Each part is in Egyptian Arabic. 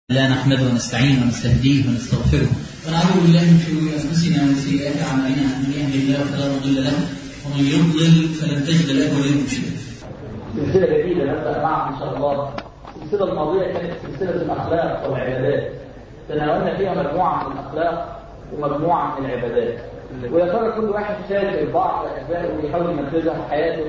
لا نحمده ونستعينه ونستهديه ونستغفره ونعوذ بالله من شرور انفسنا ومن سيئات اعمالنا من يهد الله فلا مضل له ومن يضلل فلن تجد له وليا مرشدا. سلسلة جديدة نبدأ معها إن شاء الله السلسلة الماضية كانت سلسلة الأخلاق والعبادات تناولنا فيها مجموعة من الأخلاق ومجموعة من العبادات ويا ترى كل واحد شايف بعض أجزاء ويحاول ينفذها في حياته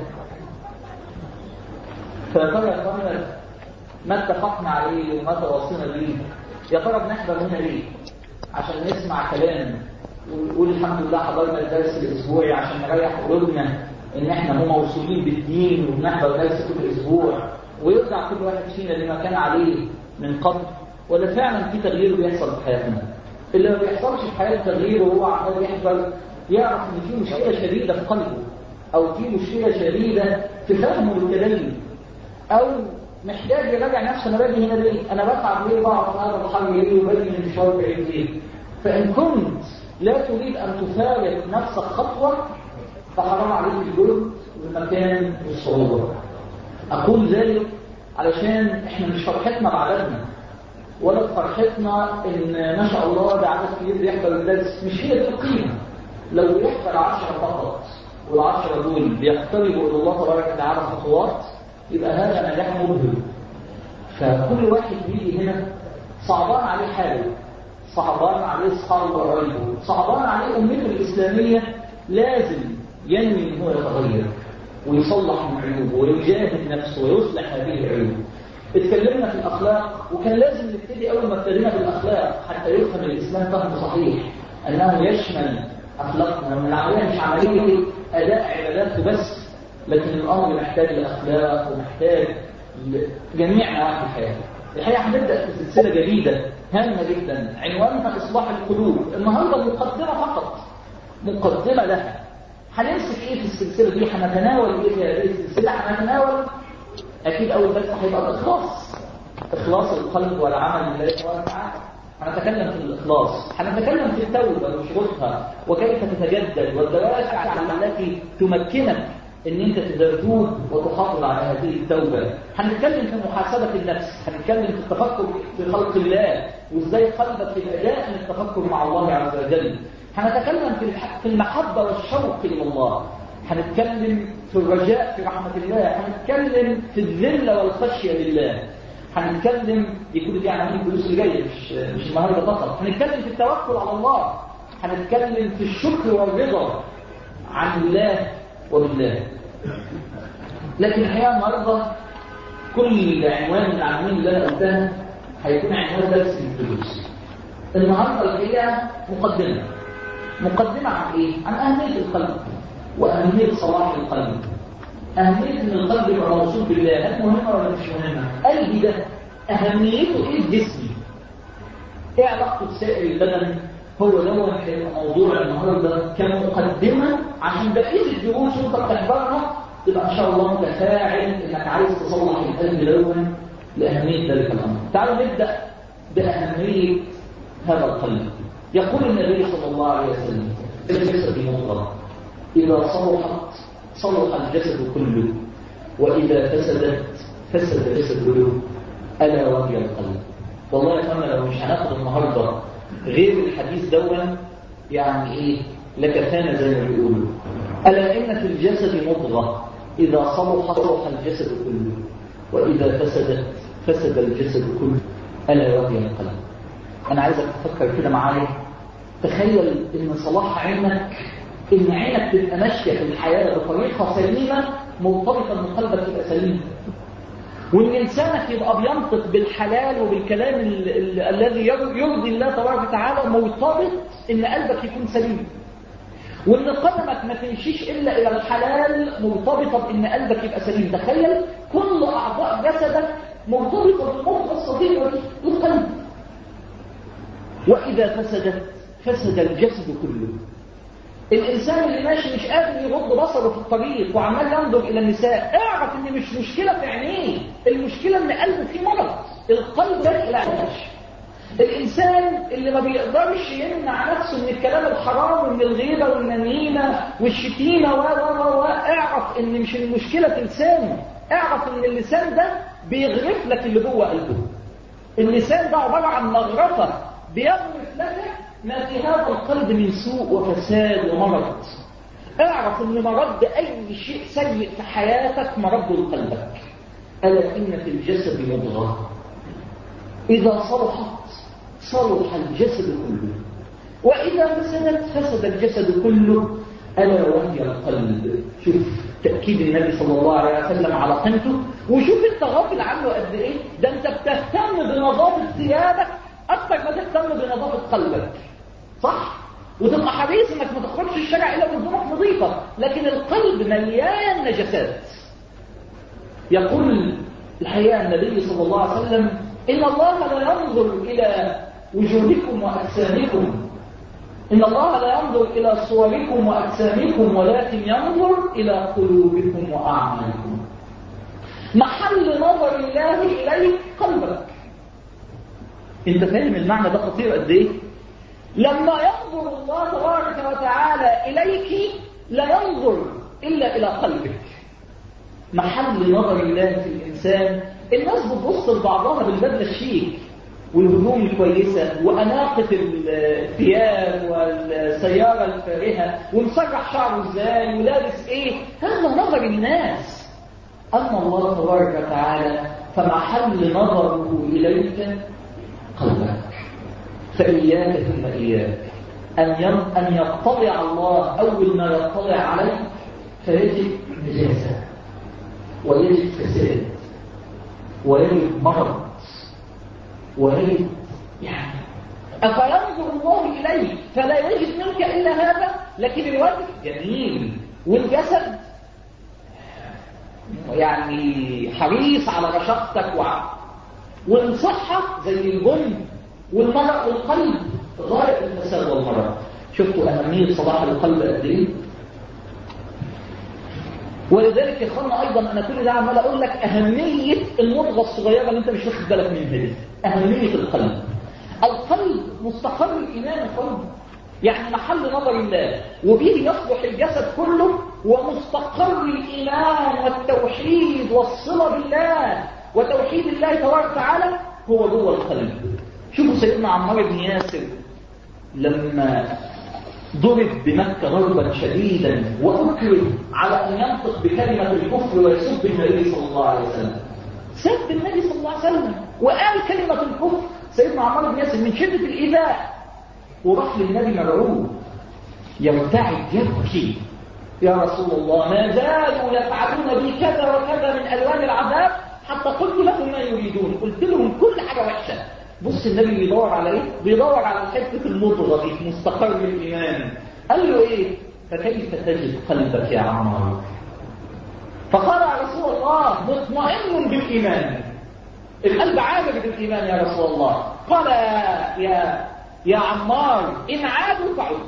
فيا ترى يا اخوانا ما اتفقنا عليه وما تواصينا بيه يا ترى بنحضر هنا ليه؟ عشان نسمع كلام ونقول الحمد لله حضرنا الدرس الاسبوعي عشان نريح قلوبنا ان احنا هم موصولين بالدين وبنحضر درس كل اسبوع ويرجع كل واحد فينا لما كان عليه من قبل ولا فعلا في تغيير بيحصل في حياتنا اللي ما بيحصلش في حياته تغيير وهو عمال يحضر يعرف ان في مشكله شديده في قلبه او في مشكله شديده في فهمه للتدين او محتاج يراجع نفسه انا باجي هنا ليه؟ انا بتعب ليه؟ بقعد في هذا الحر ليه؟ وباجي من مشوار بعيد ليه؟ فان كنت لا تريد ان تفارق نفسك خطوه فحرام عليك الجهد والمكان والصعوبه. اقول ذلك علشان احنا مش فرحتنا بعددنا ولا فرحتنا ان ما شاء الله ده عدد كبير بيحضر الدرس مش هي دي القيمه. لو يحضر 10 فقط والعشرة دول بيقتربوا الى الله تبارك وتعالى خطوات يبقى هذا نجاح مبهر فكل واحد بيجي هنا صعبان عليه حاله صعبان عليه اصحابه وقرايبه صعبان عليه امته الاسلاميه لازم ينوي ان هو يتغير ويصلح من عيوبه ويجاهد نفسه ويصلح هذه العيوب اتكلمنا في الاخلاق وكان لازم نبتدي اول ما ابتدينا في الاخلاق حتى يفهم الاسلام فهم صحيح انه يشمل اخلاقنا من العمليه مش عمليه اداء عبادات بس لكن الامر محتاج لاخلاق ومحتاج لجميع نواحي الحياه. الحقيقه هنبدا في سلسله جديده هامه جدا عنوانها اصلاح القلوب، النهارده مقدمه فقط مقدمه لها. هنمسك ايه في السلسله دي؟ هنتناول ايه في هذه السلسله؟ هنتناول اكيد اول بس هيبقى الاخلاص. اخلاص القلب والعمل لله سبحانه وتعالى. هنتكلم في الإخلاص هنتكلم في التوبة وشروطها وكيف تتجدد والدوافع التي تمكنك ان انت تتوب وتحافظ على هذه التوبة هنتكلم في محاسبة النفس هنتكلم في التفكر في خلق الله وازاي قلبك يبقى دائم التفكر مع الله عز وجل هنتكلم في في المحبة والشوق إلى الله هنتكلم في الرجاء في رحمة الله هنتكلم في الذلة والخشية لله هنتكلم دي كل دي عناوين الفلوس اللي جايه مش مش النهارده فقط هنتكلم في التوكل على الله هنتكلم في الشكر والرضا عن الله وبالله لكن الحقيقه النهارده كل عنوان من العناوين اللي انا قلتها هيكون عنوان درس الفلوس النهارده الحقيقه مقدمه مقدمه عن ايه؟ عن اهميه القلب واهميه صلاح القلب أهمية إن القلب يبقى موصول بالله هل مهمة ولا مش مهمة؟ قلبي ده أهميته إيه في جسمي؟ إيه علاقته بسائر البدن؟ هو دوت هيبقى موضوع النهارده كمقدمة عشان بقية الدروس وأنت بتحضرها تبقى إن شاء الله متفاعل إنك عايز تصلح القلب دون لأهمية ذلك الأمر. تعالوا نبدأ بأهمية هذا القلب. يقول النبي صلى الله عليه وسلم الجسد مضغة إذا صلحت صلح الجسد كله وإذا فسدت فسد الجسد كله ألا وهي القلب والله يا اخوانا لو مش هناخد النهارده غير الحديث دون يعني ايه لكفانا زي ما بيقولوا ألا إن في الجسد مضغة إذا صلح صلح الجسد كله وإذا فسدت فسد الجسد كله ألا وهي القلب أنا عايزك تفكر كده معايا تخيل إن صلاح عينك ان عينك تبقى ماشيه في الحياه بطريقه سليمه مرتبطه ان قلبك يبقى سليم وان لسانك يبقى بينطق بالحلال وبالكلام الذي يرضي الله تبارك وتعالى مرتبط ان قلبك يكون سليم وان قدمك ما تمشيش الا الى الحلال مرتبطه بان قلبك يبقى سليم تخيل كل اعضاء جسدك مرتبطه بالنقطه الصغيره دي القلب واذا فسدت فسد الجسد كله الإنسان اللي ماشي مش قادر يغض بصره في الطريق وعمال ينظر إلى النساء اعرف إن مش مشكلة في عينيه المشكلة إن قلبه فيه مرض القلب ده العلاج الإنسان اللي ما بيقدرش يمنع نفسه من الكلام الحرام ومن الغيبة والنميمة والشتيمة و و و اعرف إن مش المشكلة في لسانه اعرف إن اللسان ده بيغرف لك اللي جوه قلبه اللسان ده عبارة عن مغرفة بيغرف لك ما في هذا القلب من سوء وفساد ومرض اعرف ان مرض اي شيء سيء في حياتك مرض قلبك الا ان في الجسد مضغه اذا صلحت صلح الجسد كله واذا فسدت فسد الجسد كله الا وهي القلب شوف تاكيد النبي صلى الله عليه وسلم على قيمته وشوف انت غافل عنه قد ايه ده انت بتهتم بنظافه ثيابك اكثر ما تهتم بنظافه قلبك صح وتبقى حريص انك ما تخرجش الشارع الا بهدومك نظيفه لكن القلب مليان نجاسات يقول الحقيقه النبي صلى الله عليه وسلم ان الله لا ينظر الى وجوهكم واجسامكم ان الله لا ينظر الى صوركم واجسامكم ولكن ينظر الى قلوبكم واعمالكم محل نظر الله اليك قلبك انت فاهم المعنى ده خطير قد ايه لما ينظر الله تبارك وتعالى إليك لا ينظر إلا إلى قلبك محل نظر الله في الإنسان الناس بتبص لبعضها بالبدلة الشيك والهدوم الكويسة وأناقة الثياب والسيارة الفارهة ومسرح شعره ازاي ولابس ايه هذا نظر الناس أما الله تبارك وتعالى فمحل نظره إليك قلبك فإياك ثم إياك أن أن يطلع الله أول ما يطلع عليه فيجد نجاسة ويجد فساد ويجد مرض ويجد يعني أفينظر الله إليك فلا يجد منك إلا هذا لكن الوجه جميل والجسد يعني حريص على رشاقتك والصحة زي الجن والمرء والقلب غاية الفساد والمرض شفتوا أهمية صلاح القلب قد إيه؟ ولذلك يا اخوانا ايضا انا كل ده عمال اقول لك اهميه المضغه الصغيره اللي انت مش واخد بالك منها دي اهميه القلب القلب مستقر الايمان القلب يعني محل نظر الله وبه يصلح الجسد كله ومستقر الايمان والتوحيد والصله بالله وتوحيد الله تبارك وتعالى هو جوه القلب شوفوا سيدنا عمار بن ياسر لما ضرب بمكة ضربا شديدا وأكره على أن ينطق بكلمة الكفر ويسب النبي صلى الله عليه وسلم سب النبي صلى الله عليه وسلم وقال كلمة الكفر سيدنا عمار بن ياسر من شدة الإيذاء وراح للنبي مرعوب يرتعد يبكي يا رسول الله ما زالوا يفعلون بي كذا وكذا من ألوان العذاب حتى قلت لهم ما يريدون قلت لهم كل حاجة وحشة بص النبي بيدور على ايه بيدور على حته المضغه دي في مستقر الايمان قال له ايه فكيف تجد قلبك يا عمار فقال يا رسول الله مطمئن بالايمان القلب عابر بالايمان يا رسول الله قال يا يا عمار ان عادوا فعد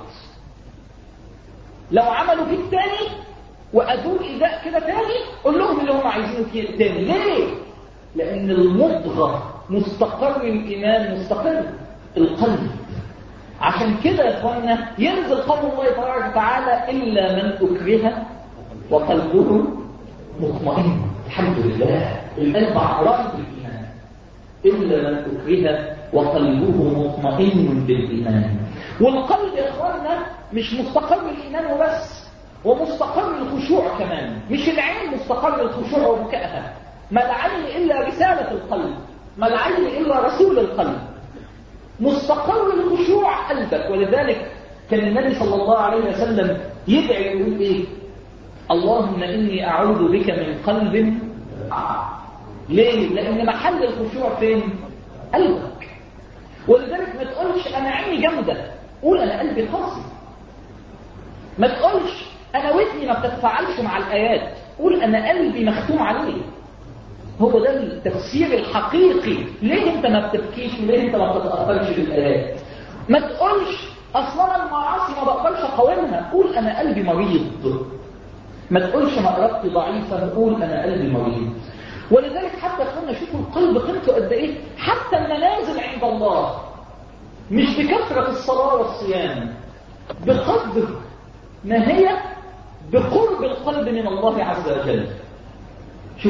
لو عملوا فيك تاني وأذوك إيذاء كده تاني قول لهم اللي هم عايزينه تاني ليه؟ لأن المضغة مستقر الإيمان مستقر القلب عشان كده يا اخوانا ينزل قول الله تبارك وتعالى إلا من أكره وقلبه مطمئن الحمد لله القلب عرائد بالإيمان إلا من أكره وقلبه مطمئن بالإيمان والقلب يا اخوانا مش مستقر الإيمان وبس ومستقر الخشوع كمان مش العين مستقر الخشوع وبكائها ما العين إلا رسالة القلب ما العين إلا رسول القلب مستقر الخشوع قلبك ولذلك كان النبي صلى الله عليه وسلم يدعي يقول إيه اللهم إني أعوذ بك من قلب ليه؟ لأن محل الخشوع فين؟ قلبك ولذلك ما تقولش أنا عيني جامدة قول أنا قلبي قاسي ما تقولش أنا ودني ما بتتفاعلش مع الآيات قول أنا قلبي مختوم عليه هو ده التفسير الحقيقي ليه انت ما بتبكيش وليه انت ما بتتأثرش بالآيات ما تقولش اصلا المعاصي ما بقدرش اقاومها قول انا قلبي مريض ما تقولش انا ارادتي ضعيفه قول انا قلبي مريض ولذلك حتى اخوانا شوفوا القلب قيمته قد ايه حتى المنازل عند الله مش بكثره الصلاه والصيام بقدر ما هي بقرب القلب من الله عز وجل شوف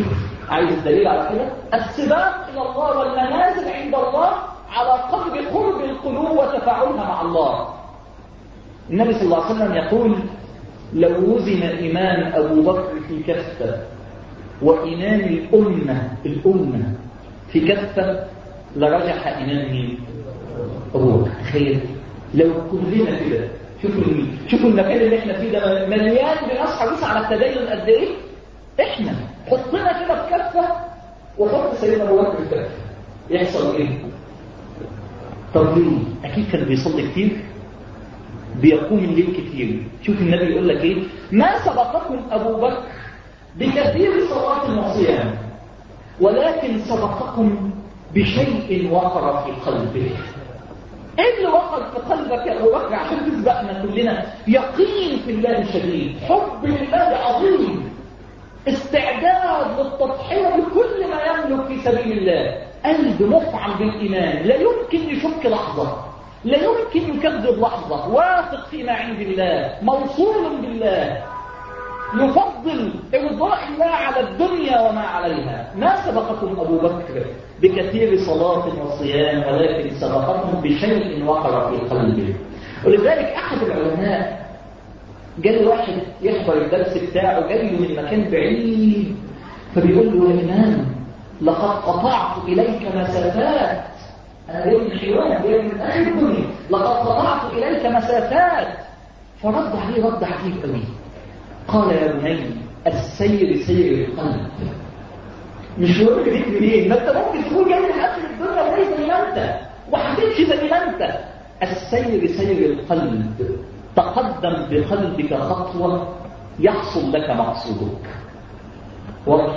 عايز الدليل على كده السباق إلى الله والمنازل عند الله على قدر قرب القلوب وتفاعلها مع الله النبي صلى الله عليه وسلم يقول لو وزن إيمان أبو بكر في كفة وإيمان الأمة الأمة في كفة لرجح إيمان مين؟ أبو بكر تخيل لو كلنا كده شوفوا شوفوا المكان اللي احنا فيه ده مليان بناس حريصة على التدين قد ايه؟ احنا حطنا كده في كفة وحط سيدنا أبو بكر في كفة يحصل ايه؟ طب ليه؟ أكيد كان بيصلي كتير بيقوم الليل كتير شوف النبي يقول لك ايه ما سبقكم ابو بكر بكثير صلاه وصيام ولكن سبقكم بشيء وقر في قلبه ايه اللي وقر في قلبك يا ابو بكر عشان تسبقنا كلنا يقين في الله شديد حب لله عظيم استعداد للتضحيه بكل ما يملك في سبيل الله قلب مفعم بالايمان لا يمكن يشك لحظه لا يمكن يكذب لحظة واثق فيما عند الله موصول بالله يفضل إرضاء الله على الدنيا وما عليها ما سبقكم أبو بكر بكثير صلاة وصيام ولكن سبقكم بشيء وقر في قلبه ولذلك أحد العلماء جاء واحد يحضر الدرس بتاعه جاي من مكان بعيد فبيقول له يا إمام لقد قطعت إليك مسافات أنا جاي من حيوان جاي من آخر الدنيا لقد قطعت إليك مسافات فرد عليه رد عجيب قوي قال يا بني السير سير القلب مش مهم جيت منين ما انت ممكن تكون جاي من اخر الدنيا وجاي زي ما انت وهتمشي زي ما انت السير سير القلب تقدم بقلبك خطوه يحصل لك مقصودك واضح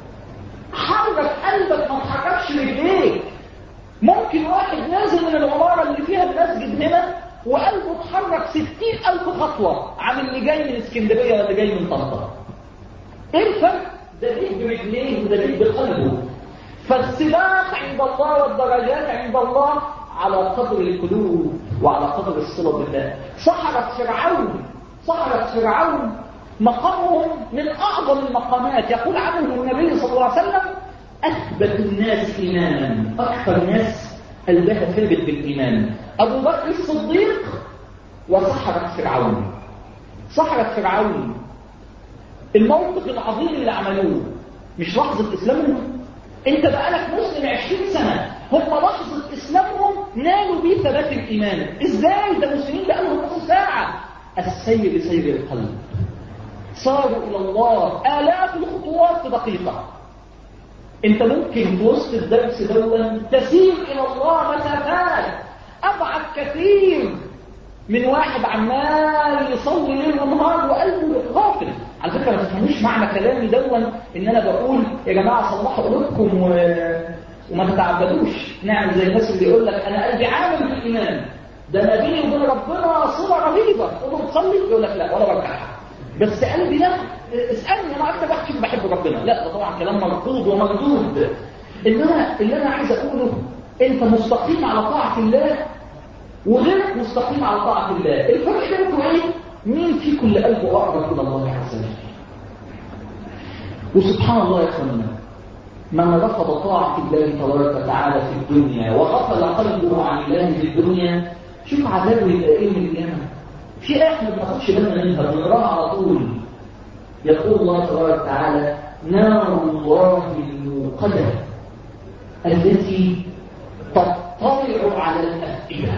حرك قلبك ما تحركش رجليك ممكن واحد نازل من العمارة اللي فيها المسجد هنا وقلبه اتحرك ستين ألف خطوة عن اللي جاي من اسكندرية ولا جاي من طنطا ايه الفرق؟ ده ليه برجليه وده ليه بقلبه فالسباق عند الله والدرجات عند الله على قدر القلوب وعلى قدر الصلة بالله سحرة فرعون سحرة فرعون مقامهم من أعظم المقامات يقول عنهم النبي صلى الله عليه وسلم أثبت الناس إيمانا أكثر ناس قلبها ثابت بالإيمان أبو بكر الصديق وسحرة فرعون سحرة فرعون الموقف العظيم اللي عملوه مش لحظة إسلامهم أنت بقالك مسلم عشرين سنة هم لحظة إسلامهم نالوا بيه ثبات الإيمان إزاي ده مسلمين بقالهم نص ساعة السير سير القلب صاروا إلى الله آلاف الخطوات في دقيقة انت ممكن في وسط الدرس دون تسير الى الله مسافات ابعد كثير من واحد عمال يصلي ليل ونهار وقلبه غافل على فكره ما تفهموش معنى كلامي دون ان انا بقول يا جماعه صلحوا قلوبكم و... وما تتعبدوش نعمل زي الناس اللي يقول لك انا قلبي عامل بالايمان ده انا بيني وبين ربنا صله رهيبه تقول له تصلي يقول لك لا ولا بركعها بس قلبي لا اسألني أنا أكتر واحد فيكم بحب ربنا لا ده طبعا كلام مرفوض ومردود إنما اللي أنا عايز أقوله أنت مستقيم على طاعة الله وغيرك مستقيم على طاعة الله الفرق بينكم إيه؟ مين فيكم اللي قلبه أقرب إلى الله عز وجل وسبحان الله يا أخوانا من رفض طاعة الله تبارك وتعالى في الدنيا وغفل قلبه عن الله في الدنيا شوف عذابه يبقى إيه من القيامة في آية ما بناخدش بالنا منها بنقراها على طول يقول الله تبارك وتعالى نار الله الموقدة التي تطلع على الأفئدة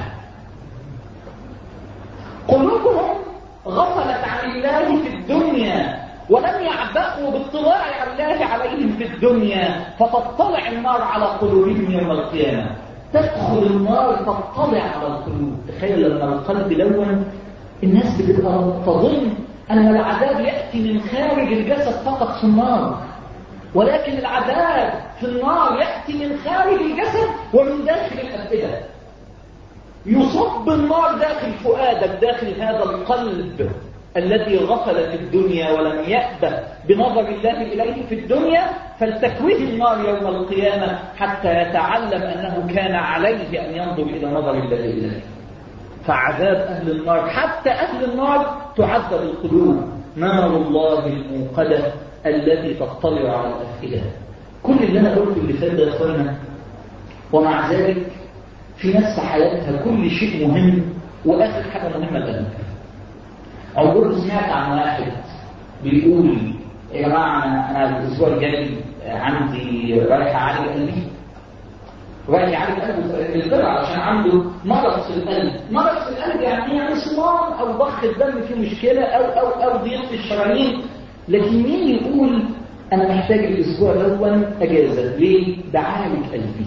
قلوبهم غفلت عن الله في الدنيا ولم يعبأوا باطلاع الله عليهم في الدنيا فتطلع النار على قلوبهم يوم القيامة تدخل النار تطلع على القلوب تخيل لما القلب لون الناس بتبقى تظن أن العذاب يأتي من خارج الجسد فقط في النار ولكن العذاب في النار يأتي من خارج الجسد ومن داخل الأفئدة يصب النار داخل فؤادك داخل هذا القلب الذي غفل في الدنيا ولم يأبه بنظر الله إليه في الدنيا فلتكويه النار يوم القيامة حتى يتعلم أنه كان عليه أن ينظر إلى نظر الله إليه فعذاب أهل النار حتى أهل النار تعذب القلوب نار الله الموقدة التي تطلع على الأفئدة كل اللي انا قلته اللي فات ده يا اخوانا ومع ذلك في ناس في حياتها كل شيء مهم واخر حاجه مهمه القلب عمرك سمعت عن واحد بيقول يا جماعه انا انا الاسبوع الجاي عندي رايح اعالج قلبي رايح يعالج قلبه القلب عشان عنده مرض في القلب مرض في القلب يعني ايه يعني صمام او ضخ الدم فيه مشكله او او او ضيق في الشرايين لكن مين يقول انا محتاج الاسبوع دون اجازه ليه بعالج قلبي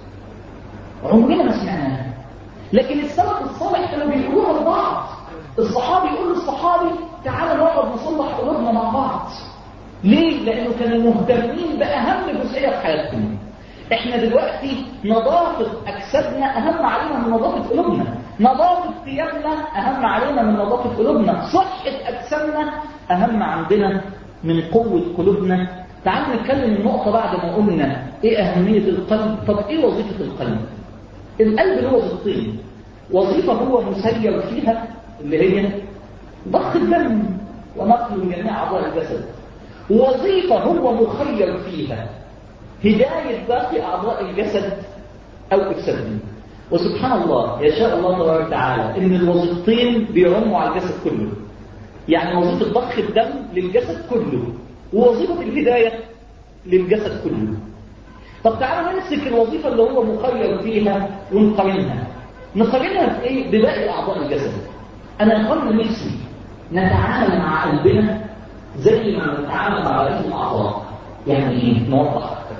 عمرنا ما سمعناها لكن السلف الصالح كانوا بيقولوها لبعض الصحابي يقول للصحابي تعالى نقعد نصلح قلوبنا مع بعض ليه؟ لأنه كانوا مهتمين بأهم جزئية في حياتهم احنا دلوقتي نظافة أجسادنا أهم علينا من نظافة قلوبنا نظافة ثيابنا أهم علينا من نظافة قلوبنا صحة أجسادنا أهم عندنا من قوة قلوبنا تعالوا نتكلم النقطة بعد ما قلنا إيه أهمية القلب طب إيه وظيفة القلب القلب له وظيفتين وظيفة هو مسير فيها اللي هي ضخ الدم ونقل جميع أعضاء الجسد وظيفة هو مخير فيها هداية باقي أعضاء الجسد أو إفسادهم وسبحان الله يشاء الله تبارك وتعالى إن الوظيفتين بيعموا على الجسد كله يعني وظيفة ضخ الدم للجسد كله ووظيفة الهداية للجسد كله طب تعالوا نمسك الوظيفة اللي هو مخير فيها ونقارنها نقارنها بإيه؟ بباقي أعضاء الجسد أنا أقول نفسي نتعامل مع قلبنا زي ما نتعامل مع بقية الأعضاء يعني إيه؟ نوضح أكتر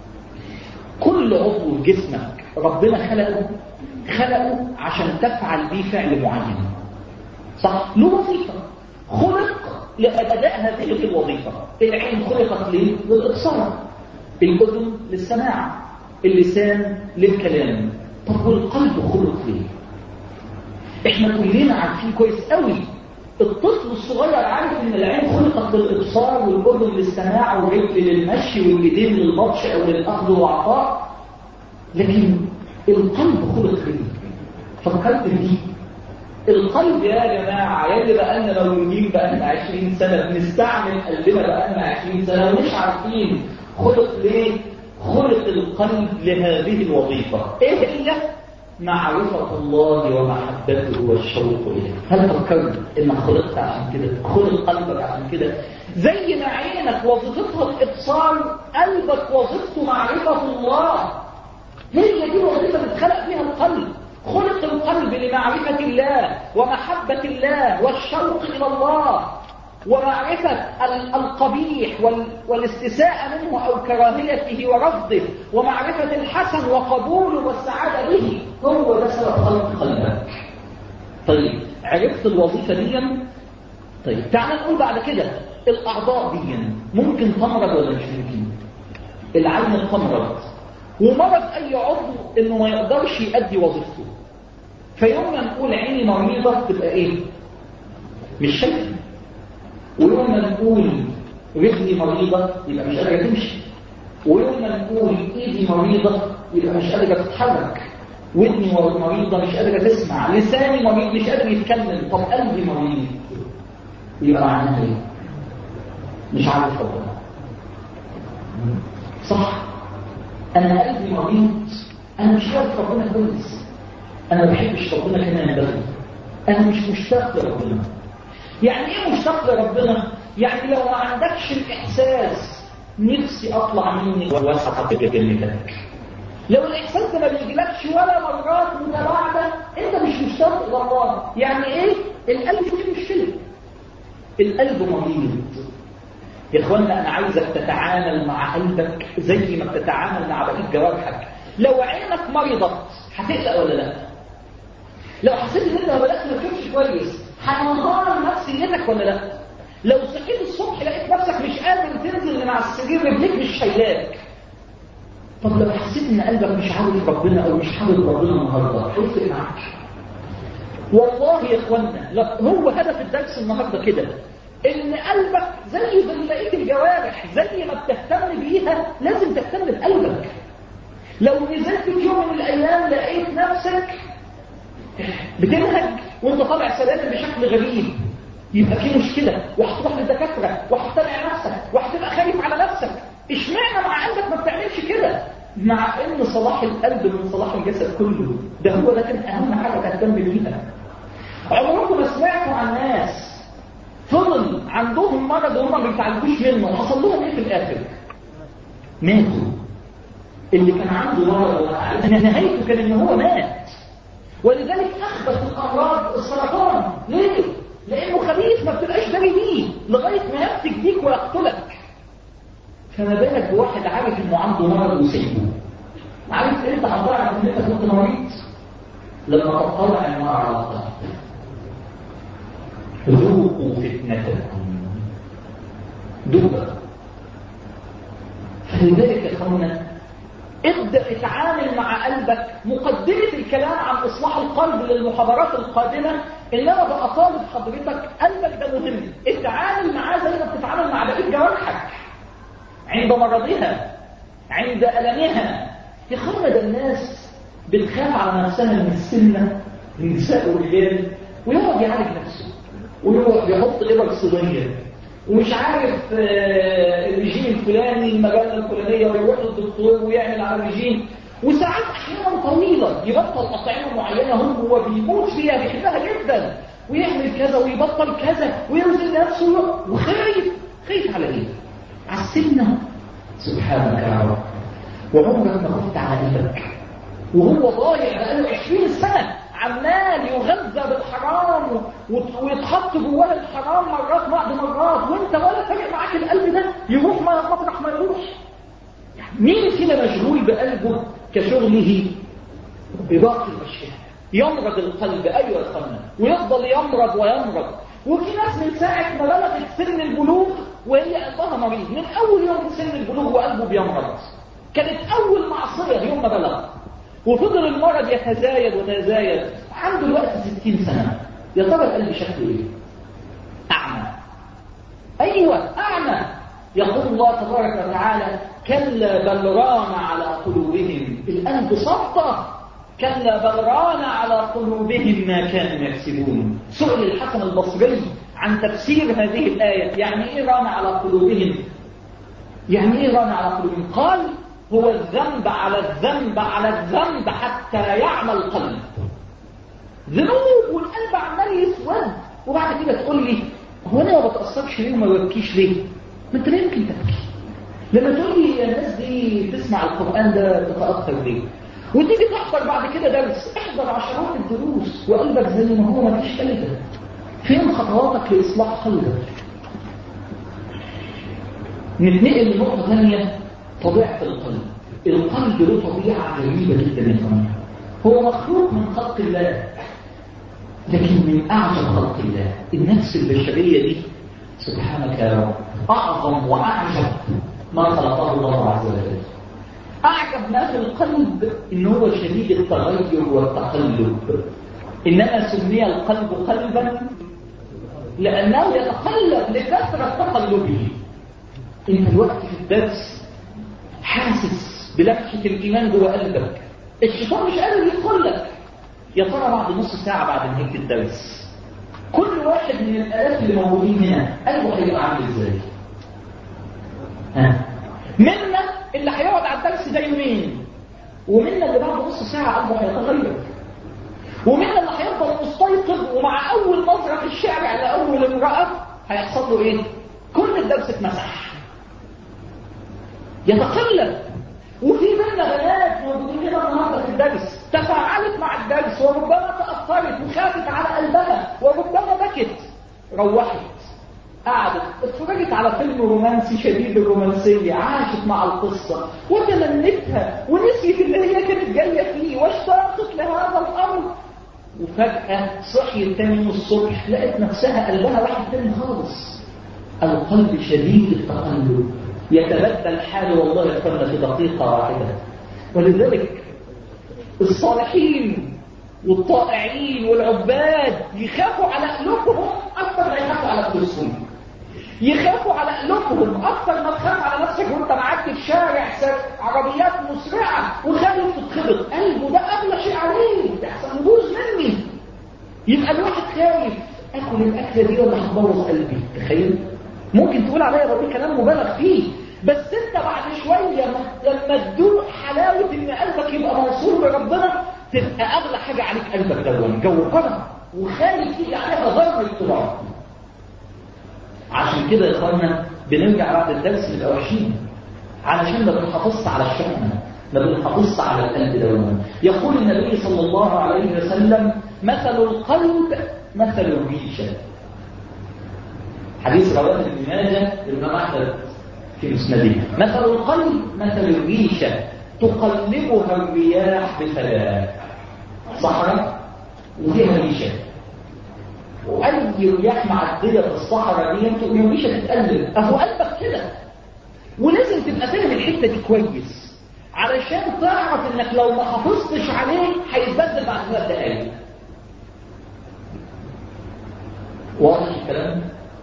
كل عضو في جسمك ربنا خلقه خلقه عشان تفعل بيه فعل معين صح؟ له وظيفة خلق لأداء هذه الوظيفة العين خلقت ليه؟ للإبصار الأذن للسماع اللسان للكلام طب والقلب خلق ليه؟ احنا كلنا عارفين كويس قوي الطفل الصغير عارف ان العين خلقت للابصار والاذن للسماع والرجل للمشي والايدين للبطش او للاخذ والعطاء لكن القلب خلق ليه؟ فكرت دي القلب يا جماعه يا اللي بقالنا مولودين بقالنا 20 سنه بنستعمل قلبنا بقالنا 20 سنه ومش عارفين خلق ليه؟ خلق القلب لهذه الوظيفه ايه هي؟ معرفة الله ومحبته والشوق إليه هل فكرت إنك خلقت عشان كده خلق قلبك عشان كده زي ما عينك وظيفتها الإبصار قلبك وظيفته معرفة الله هي دي الوظيفة اللي اتخلق فيها القلب خلق القلب لمعرفة الله ومحبة الله والشوق إلى الله ومعرفة القبيح والاستساءة منه أو كراهيته ورفضه ومعرفة الحسن وقبوله والسعادة به هو ده سبب خلق قلبك طيب عرفت الوظيفة دي طيب تعال نقول بعد كده الأعضاء دي ممكن تمرض ولا مش ممكن العين تمرض ومرض أي عضو إنه ما يقدرش يؤدي وظيفته فيوم ما نقول عيني مريضة تبقى إيه؟ مش شايفة ويوم ما نقول رجلي مريضة يبقى مش قادرة تمشي ويوم ما نقول ايدي مريضة يبقى مش قادرة تتحرك ودني مريضة مش قادرة تسمع لساني مريض مش قادر يتكلم طب قلبي مريض يبقى معناها ايه؟ مش عارف ربنا صح انا قلبي مريض انا مش عارف ربنا كويس انا ما بحبش ربنا كما ينبغي انا مش مشتاق لربنا يعني ايه مشتاق لربنا يعني لو ما عندكش الاحساس نفسي اطلع مني واسعى بجنتك لو الاحساس ده ما بيجيلكش ولا مرات متباعده انت مش مشتاق الى الله يعني ايه القلب فيه مشكله القلب مريض يا اخوانا انا عايزك تتعامل مع قلبك زي ما بتتعامل مع بقيه جوارحك لو عينك مرضت هتقلق ولا لا لو حسيت ان انت ما بدات ما تشوفش كويس هتنهار نفسيتك ولا لا لو صحيت الصبح لقيت نفسك مش قادر تنزل من على السرير رجليك مش شايلاك طب لو حسيت ان قلبك مش عارف ربنا او مش حابب ربنا النهارده هيفرق معاك والله يا اخوانا لا هو هدف الدرس النهارده كده ان قلبك زي بقيه الجوارح زي ما بتهتم بيها لازم تهتم بقلبك لو نزلت في يوم من الايام لقيت نفسك بتنهج وانت طالع سلالم بشكل غريب يبقى في مشكله وهتروح للدكاتره وهتتابع نفسك وهتبقى خايف على نفسك اشمعنى مع قلبك ما بتعملش كده مع ان صلاح القلب من صلاح الجسد كله ده هو ده كان اهم حاجه تهتم بيها عمركم ما سمعتوا عن ناس فضل عندهم مرض وهم ما بيتعالجوش منه حصل لهم ايه في الاخر ماتوا اللي كان عنده مرض نهايته كان ان هو مات ولذلك اخبث الامراض السرطان ليه لانه خبيث ما بتبقاش داري بيه لغايه ما يمسك بيك ويقتلك فما بالك بواحد عارف انه عنده مرض وسيبه عارف انت هتطلع ان انت كنت مريض لما تطلع النار على القلب ذوقوا فتنتكم ذوقوا فلذلك يا اخوانا ابدأ اتعامل مع قلبك مقدمة الكلام عن إصلاح القلب للمحاضرات القادمة إن أنا بقى طالب حضرتك قلبك ده مهم اتعامل معاه زي ما بتتعامل مع بقية جوارحك عند مرضها عند ألمها يا اخوانا ده الناس بتخاف على نفسها من السنة النساء والرجال ويقعد يعالج نفسه ويقعد يحط إبر صينية ومش عارف الرجيم الفلاني المجله الفلانيه ويروح للدكتور ويعمل على الرجيم وساعات احيانا طويله يبطل اطعمه معينه هو بيموت فيها بيحبها جدا ويعمل كذا ويبطل كذا وينزل نفسه وخايف خايف على ايه؟ على السنه سبحانك يا رب وعمرك ما خفت على قلبك وهو ضايع بقاله 20 سنه عمال يغذى بالحرام ويتحط جواه الحرام مرات بعد مرات وانت ولا فارق معاك القلب ده يروح مطرح ما يروح مين فينا مشغول بقلبه كشغله بباقي الاشياء يمرض القلب ايوه يا اخوانا ويفضل يمرض ويمرض وفي ناس من ساعه ما بلغت سن البلوغ وهي قلبها مريض من اول يوم من سن البلوغ وقلبه بيمرض كانت اول معصيه يوم ما بلغ وفضل المرض يتزايد ويتزايد عنده الوقت 60 سنة يا ترى القلب شكله ايه؟ أعمى أيوة أعمى يقول الله تبارك وتعالى كلا بل ران على قلوبهم القلب صدى كلا بل ران على قلوبهم ما كانوا يكسبون سئل الحسن البصري عن تفسير هذه الآية يعني إيه ران على قلوبهم؟ يعني إيه ران على قلوبهم؟ قال هو الذنب على الذنب على الذنب حتى يعمى القلب ذنوب والقلب عمال يسود وبعد كده تقول لي هو انا ما بتاثرش ليه وما ببكيش ليه؟ ما انت لا يمكن تبكي لما تقول لي الناس دي تسمع القران ده تتاثر ليه؟ وتيجي تحضر بعد كده درس احضر عشرات الدروس وقلبك زي ما هو ما فيش فايده فين خطواتك لاصلاح قلبك؟ نتنقل لنقطه ثانيه طبيعة القلب القلب له طبيعة غريبة جدا يا فندم هو مخلوق من خلق الله لكن من أعجب خلق الله النفس البشرية دي سبحانك يا رب أعظم وأعجب ما خلقه الله عز وجل أعجب ما في القلب إن هو شديد التغير والتقلب إنما سمي القلب قلبا لأنه يتقلب لكثرة تقلبه أنت الوقت في الدرس حاسس بلمحة الإيمان جوه قلبك الشيطان مش قادر يدخل لك يا ترى بعد نص ساعة بعد نهاية الدرس كل واحد من الآلاف اللي موجودين هنا قلبه هيبقى عامل ازاي؟ ها؟ منا اللي هيقعد على الدرس ده يومين ومنا اللي بعد نص ساعة قلبه هيتغير ومنا اللي هيفضل مستيقظ ومع أول نظرة في الشارع لأول امرأة هيحصل له إيه؟ كل الدرس اتمسح يتقلب وفي منا بنات موجودين هنا النهارده في الدرس تفاعلت مع الدرس وربما تأثرت وخافت على قلبها وربما بكت روحت قعدت اتفرجت على فيلم رومانسي شديد الرومانسية عاشت مع القصة وتمنتها ونسيت اللي هي كانت جاية فيه واشتاقت لهذا الأمر وفجأة صحيت تاني من الصبح لقت نفسها قلبها واحد تاني خالص القلب شديد التقلب يتبدل حاله والله يفرنا في دقيقة واحدة ولذلك الصالحين والطائعين والعباد يخافوا على قلوبهم أكثر ما يخافوا على فلوسهم يخافوا على قلوبهم أكثر ما تخاف على نفسك وانت معدي في شارع عربيات مسرعة وخايف تتخبط قلبه ده أغلى شيء عليه ده أحسن يبوظ مني يبقى الواحد خايف آكل الأكلة دي ولا هتبوظ قلبي تخيل ممكن تقول عليا بقول كلام مبالغ فيه بس انت بعد شويه لما تدوق حلاوه ان قلبك يبقى موصول بربنا تبقى اغلى حاجه عليك قلبك دون جو قرن وخالي فيه عليها ذره تراب عشان كده يا اخوانا بنرجع بعد الدرس نبقى وحشين علشان ما بنحافظش على الشحنه ما بنحافظش على القلب دون يقول النبي صلى الله عليه وسلم مثل القلب مثل الريشه حديث رواه ابن ماجه الامام احمد في مسنده مثل القلب مثل الريشه تقلبها الرياح بثلاث صحراء وفيها ريشه واي رياح معديه في الصحراء دي تقوم الريشه تتقلب اهو قلبك كده ولازم تبقى فاهم الحته دي كويس علشان تعرف انك لو ما حافظتش عليه هيتبدل بعد ثلاث دقايق واضح الكلام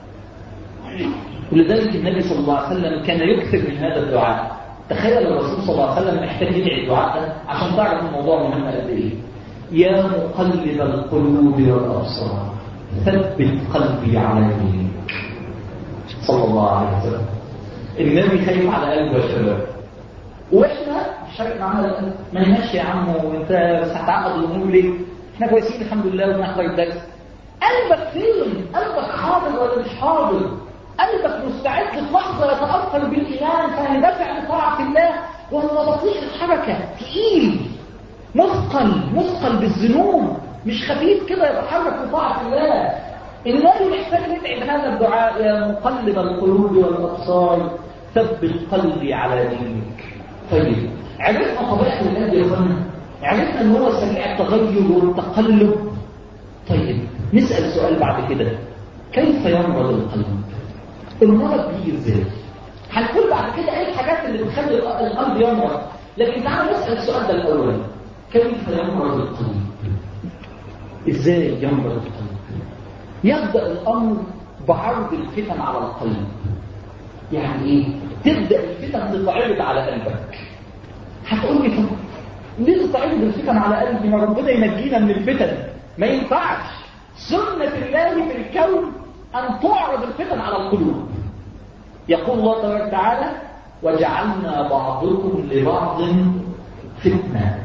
ولذلك النبي صلى الله عليه وسلم كان يكثر من هذا الدعاء تخيل الرسول صلى الله عليه وسلم محتاج يدعي الدعاء ده عشان تعرف الموضوع مهم قد ايه يا مقلب القلوب والابصار ثبت قلبي على دينك صلى الله عليه وسلم النبي خايف على قلبه يا شباب واحنا مش فارق معانا ما يناش يا عم وانت بس هتعقد الامور ليه؟ احنا كويسين الحمد لله وبنحضر الدرس قلبك فين؟ قلبك حاضر ولا مش حاضر؟ قلبك مستعد في لحظه يتاثر بالايمان فيندفع لطاعه الله ولا بطيء الحركه تقيل مثقل مثقل بالذنوب مش خفيف كده يتحرك بطاعه الله النبي محتاج ندعي بهذا الدعاء يا مقلب القلوب والابصار ثبت قلبي على دينك طيب عرفنا طبيعه القلب يا اخوانا عرفنا ان هو سريع التغير والتقلب طيب نسال سؤال بعد كده كيف يمرض القلب المرض بيجي ازاي هنقول بعد كده ايه الحاجات اللي بتخلي القلب يمرض لكن تعالوا نسال السؤال ده الاول كيف يمرض القلب ازاي يمرض القلب يبدا الامر بعرض الفتن على القلب يعني ايه تبدا الفتن تتعرض على قلبك هتقول لي طب ليه تتعرض الفتن على قلبي ما ربنا ينجينا من الفتن ما ينفعش سنه الله في الكون ان تعرض الفتن على القلوب يقول الله تبارك وتعالى وجعلنا بعضكم لبعض فتنه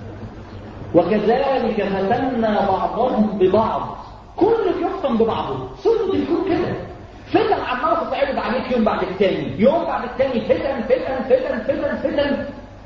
وكذلك فتنا بعضهم ببعض كل بيحكم ببعضه سنة الكون كده فتن عمالة تتعرض عليك يوم بعد التاني يوم بعد التاني فتن فتن فتن فتن فتن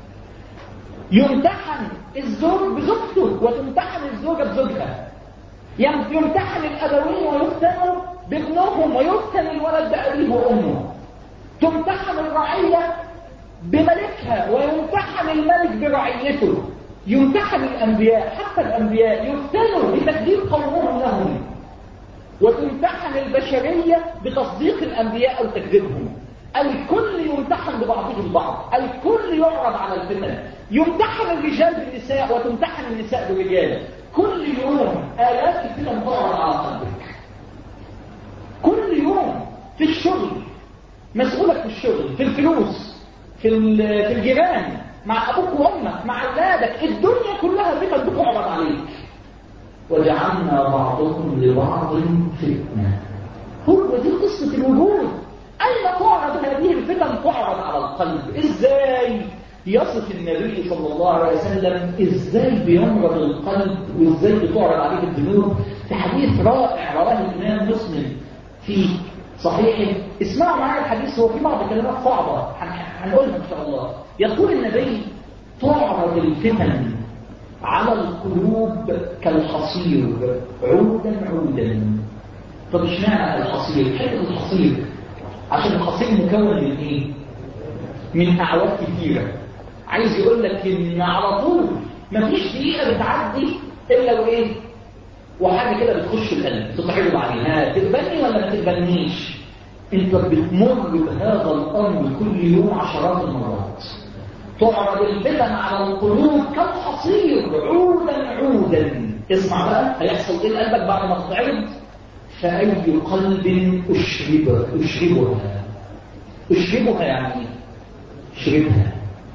يمتحن الزوج بزوجته وتمتحن الزوجة بزوجها يمتحن الأبوين ويفتنوا بابنهم ويفتن الولد بأبيه وأمه تمتحن الرعية بملكها ويمتحن الملك برعيته يمتحن الأنبياء حتى الأنبياء يفتنوا بتكذيب قومهم لهم وتمتحن البشرية بتصديق الأنبياء أو تكذيبهم الكل يمتحن ببعضه البعض الكل يعرض على الفتن يمتحن الرجال بالنساء وتمتحن النساء بالرجال كل يوم آلاف الفتن تعرض على قلبك كل يوم في الشغل مسؤولك في الشغل في الفلوس في في الجيران مع أبوك وأمك مع أولادك الدنيا كلها فتن بتعرض عليك وجعلنا بعضكم لبعض فتنة هو دي قصة الوجود أين تعرض هذه الفتن تعرض على القلب إزاي يصف النبي صلى الله عليه وسلم إزاي بيمرض القلب وإزاي بتعرض عليه الذنوب في حديث رائع رواه الإمام مسلم في صحيحه اسمعوا معايا الحديث هو في بعض الكلمات صعبة هنقولها إن شاء الله يقول النبي تعرض الفتن على القلوب كالحصير عودا عودا طب اشمعنى الحصير حته الحصير عشان الحصير مكون من ايه من اعواد كتيره عايز يقول لك ان على طول مفيش دقيقه بتعدي الا وايه وحاجه كده بتخش القلب تتعرض عليها تتبني ولا ما تتبنيش انت بتمر بهذا الامر كل يوم عشرات المرات تعرض الفتن على القلوب كالحصير عودا عودا اسمع بقى هيحصل ايه لقلبك بعد ما تتعرض فأي قلب أشرب أشربها أشربها يعني ايه؟ أشربها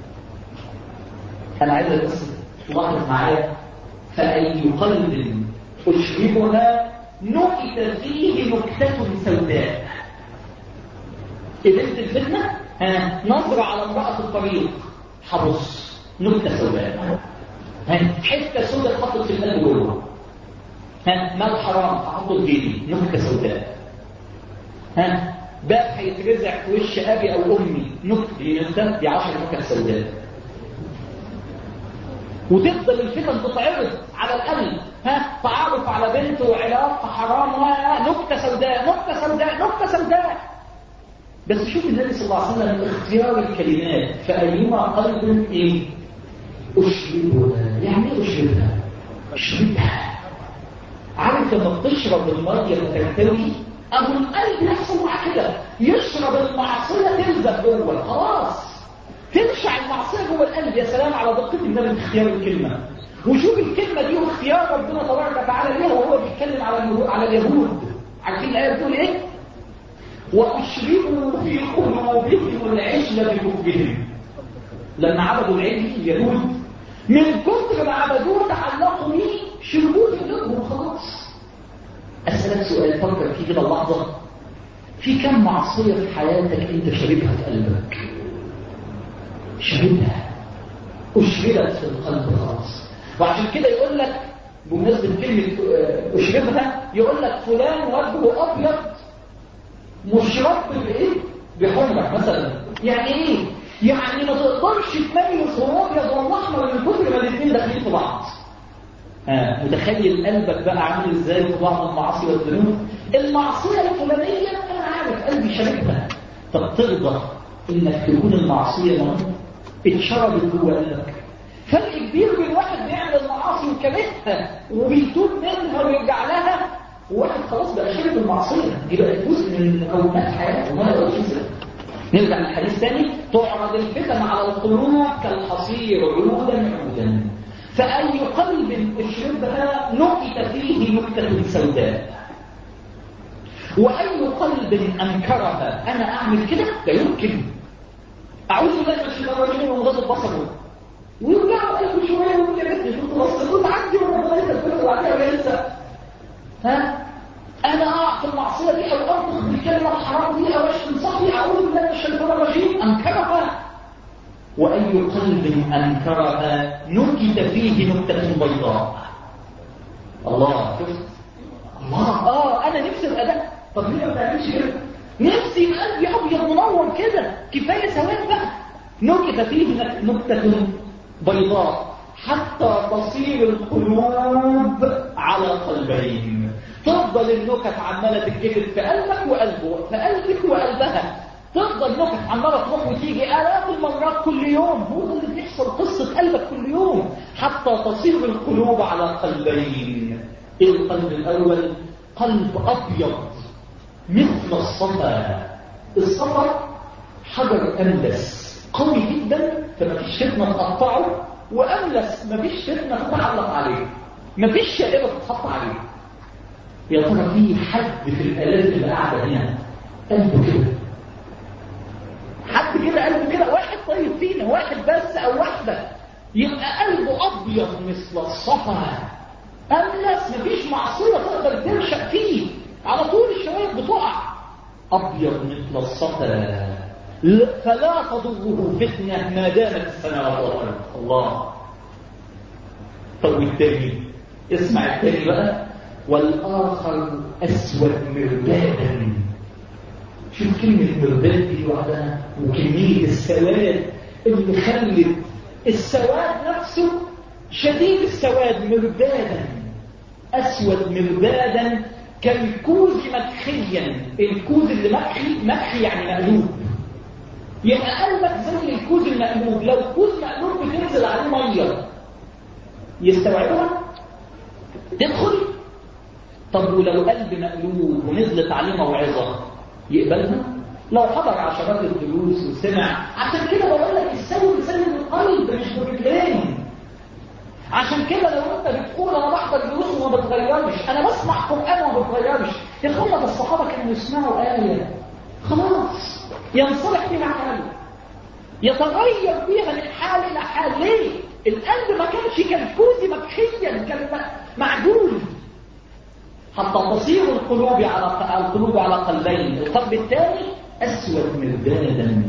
أنا عايز بس تلاحظ معايا فأي قلب أشربها نكت فيه نكتة سوداء قبلت الفتنة ها نظرة على امرأة الطريق حبص نكتة سوداء ها حتة سوداء اتحطت في القلب جوه ها مال حرام احطه في جيبي نكتة سوداء ها باب هيترزع في وش ابي او امي نكتة دي نكتة دي 10 نكت سوداء وتفضل الفتن تتعرض على القلب ها تعرف على بنت وعلاقه حرام نكته سوداء نكته سوداء نكته سوداء بس شوف النبي صلى الله عليه وسلم اختيار الكلمات فايما قلب ايه اشربها يعني ايه اشربها اشربها عارف لما بتشرب الميه فترتوي ابو القلب يحصل مع كده يشرب المعصيه تلزق جوه خلاص تنشع المعصيه جوه القلب يا سلام على دقه النبي في اختيار الكلمه وشوف الكلمه دي واختيار ربنا تبارك وتعالى ليها وهو بيتكلم على على اليهود عارفين الايه بتقول ايه واشربوا في قلوبهم العجل بكفرهم لما عبدوا العجل اليهود من كثر ما عبدوه تعلقوا بيه شربوه في قلوبهم خلاص اسالك سؤال فكر فيه كده لحظه في كم معصيه في حياتك انت شاربها في قلبك شربها أشربت في القلب خلاص وعشان كده يقول لك بمناسبة كلمة أشربها يقول لك فلان وجهه أبيض مشرب بإيه؟ بحمرة مثلا يعني إيه؟ يعني ما تقدرش تميز هو أبيض ولا أحمر من كتر ما الاثنين داخلين في بعض آه. متخيل قلبك بقى عامل ازاي في بعض المعاصي والذنوب المعصية الفلانية أنا عارف قلبي شاربها طب ترضى إنك تكون المعصية منه اتشربت جوه قلبك فرق كبير بين واحد بيعمل المعاصي وكرهها وبيتوب منها ويرجع لها وواحد خلاص بقى شرب المعصيه دي بقت جزء من مكونات حياته وما يقدرش يسلم نرجع للحديث ثاني تعرض الفتن على القلوب كالحصير عودا عودا فأي قلب اشربها نكت فيه نكتة سوداء وأي قلب أنكرها أنا أعمل كده لا يمكن أعوذ بالله من الشيطان الرجيم ومغض بصره ويرجعوا كل شوية ويقول لك شوف بص كنت عندي ولا لسه كنت بعدها ولا لسه ها أنا أقع في المعصية دي أو أنطق بالكلمة الحرام دي أو أشتم صاحبي أعوذ بالله من الشيطان الرجيم أنكرها وأي قلب أنكرها نكت فيه نكتة بيضاء الله شفت الله آه أنا نفسي الأداء طب ليه ما تعملش كده نفسي قلبي ابيض منور كده كفايه سواد بقى نكت فيه نكته بيضاء حتى تصير القلوب على قلبين تفضل النكت عماله تتجبل في قلبك وقلبه في قلبك وقلبها تفضل نكت عماله تروح وتيجي الاف المرات كل يوم هو ده اللي بيحصل قصه قلبك كل يوم حتى تصير القلوب على قلبين ايه القلب الاول قلب ابيض مثل الصفا الصفا حجر أملس قوي جدا فما فيش فتنة تقطعه وأملس ما فيش فتنة تتعلق عليه ما فيش شائبة تتحط عليه يا ترى في حد في الآلات اللي قاعدة هنا قلبه كده حد كده قلبه كده واحد طيب فينا واحد بس أو واحدة يبقى قلبه أبيض مثل الصفا أملس ما فيش معصية تقدر ترشق فيه على طول الشباب بتقع أبيض مثل الصفا فلا تضره فتنة ما دامت السماوات والأرض الله طب والتاني اسمع التاني بقى والآخر أسود مربادا شوف كلمة مرباد دي لوحدها وكمية السواد اللي خلت السواد نفسه شديد السواد مربادا أسود مربادا كالكوز مكخيا الكوز اللي مكخي مكخي يعني مقلوب يبقى قلبك زي الكوز المقلوب لو كوز مقلوب بتنزل عليه ميه يستوعبها تدخل طب ولو قلب مقلوب ونزلت عليه موعظه يقبلها لو حضر عشرات الدروس وسمع عشان كده بقول لك السوي بسلم القلب مش برجلين عشان كده لو انت بتقول انا بحضر دروس وما بتغيرش انا بسمع قران وما بتغيرش يا اخوانا ده الصحابه كانوا يسمعوا ايه خلاص ينصلح بيها حاله يتغير بيها من حال الى حال ليه القلب ما كانش كالكوز مكحيا كان معدول حتى تصير القلوب على القلوب على قلبين القلب الثاني اسود مردادا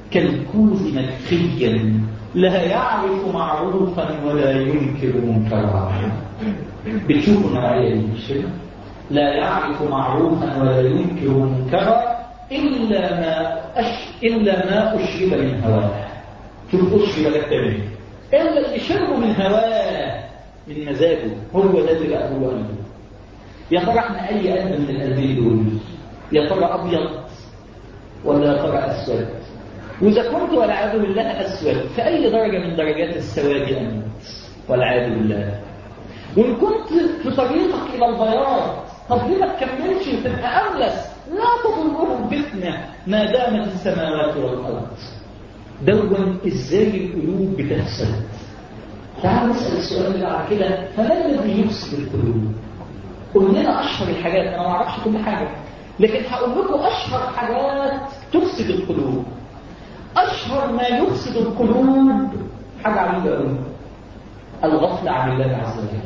كالكوز مكيا لا يعرف معروفا ولا ينكر منكرا بتشوفوا النوعية دي مش كده؟ لا يعرف معروفا ولا ينكر منكرا إلا ما أش... إلا ما أشرب من هواه شوف أشرب لك تاني إلا اللي شربه من هواه من مزاجه هو ده اللي بقى هو قلبه يا ترى احنا أي قلب من القلبين دول يا ترى أبيض ولا يا ترى أسود وإذا كنت والعياذ بالله أسود فأي درجة من درجات السواد أنت والعياذ بالله وإن كنت في طريقك إلى البياض طب ليه ما تكملش وتبقى أملس لا تضره الفتنة ما دامت السماوات والأرض دون إزاي القلوب بتفسد تعال نسأل السؤال اللي بعد كده فما الذي يفسد القلوب؟ قول لنا أشهر الحاجات أنا ما أعرفش كل حاجة لكن هقول لكم أشهر حاجات تفسد القلوب أشهر ما يفسد القلوب حاجة عجيبة قوي الغفلة عن الله عز وجل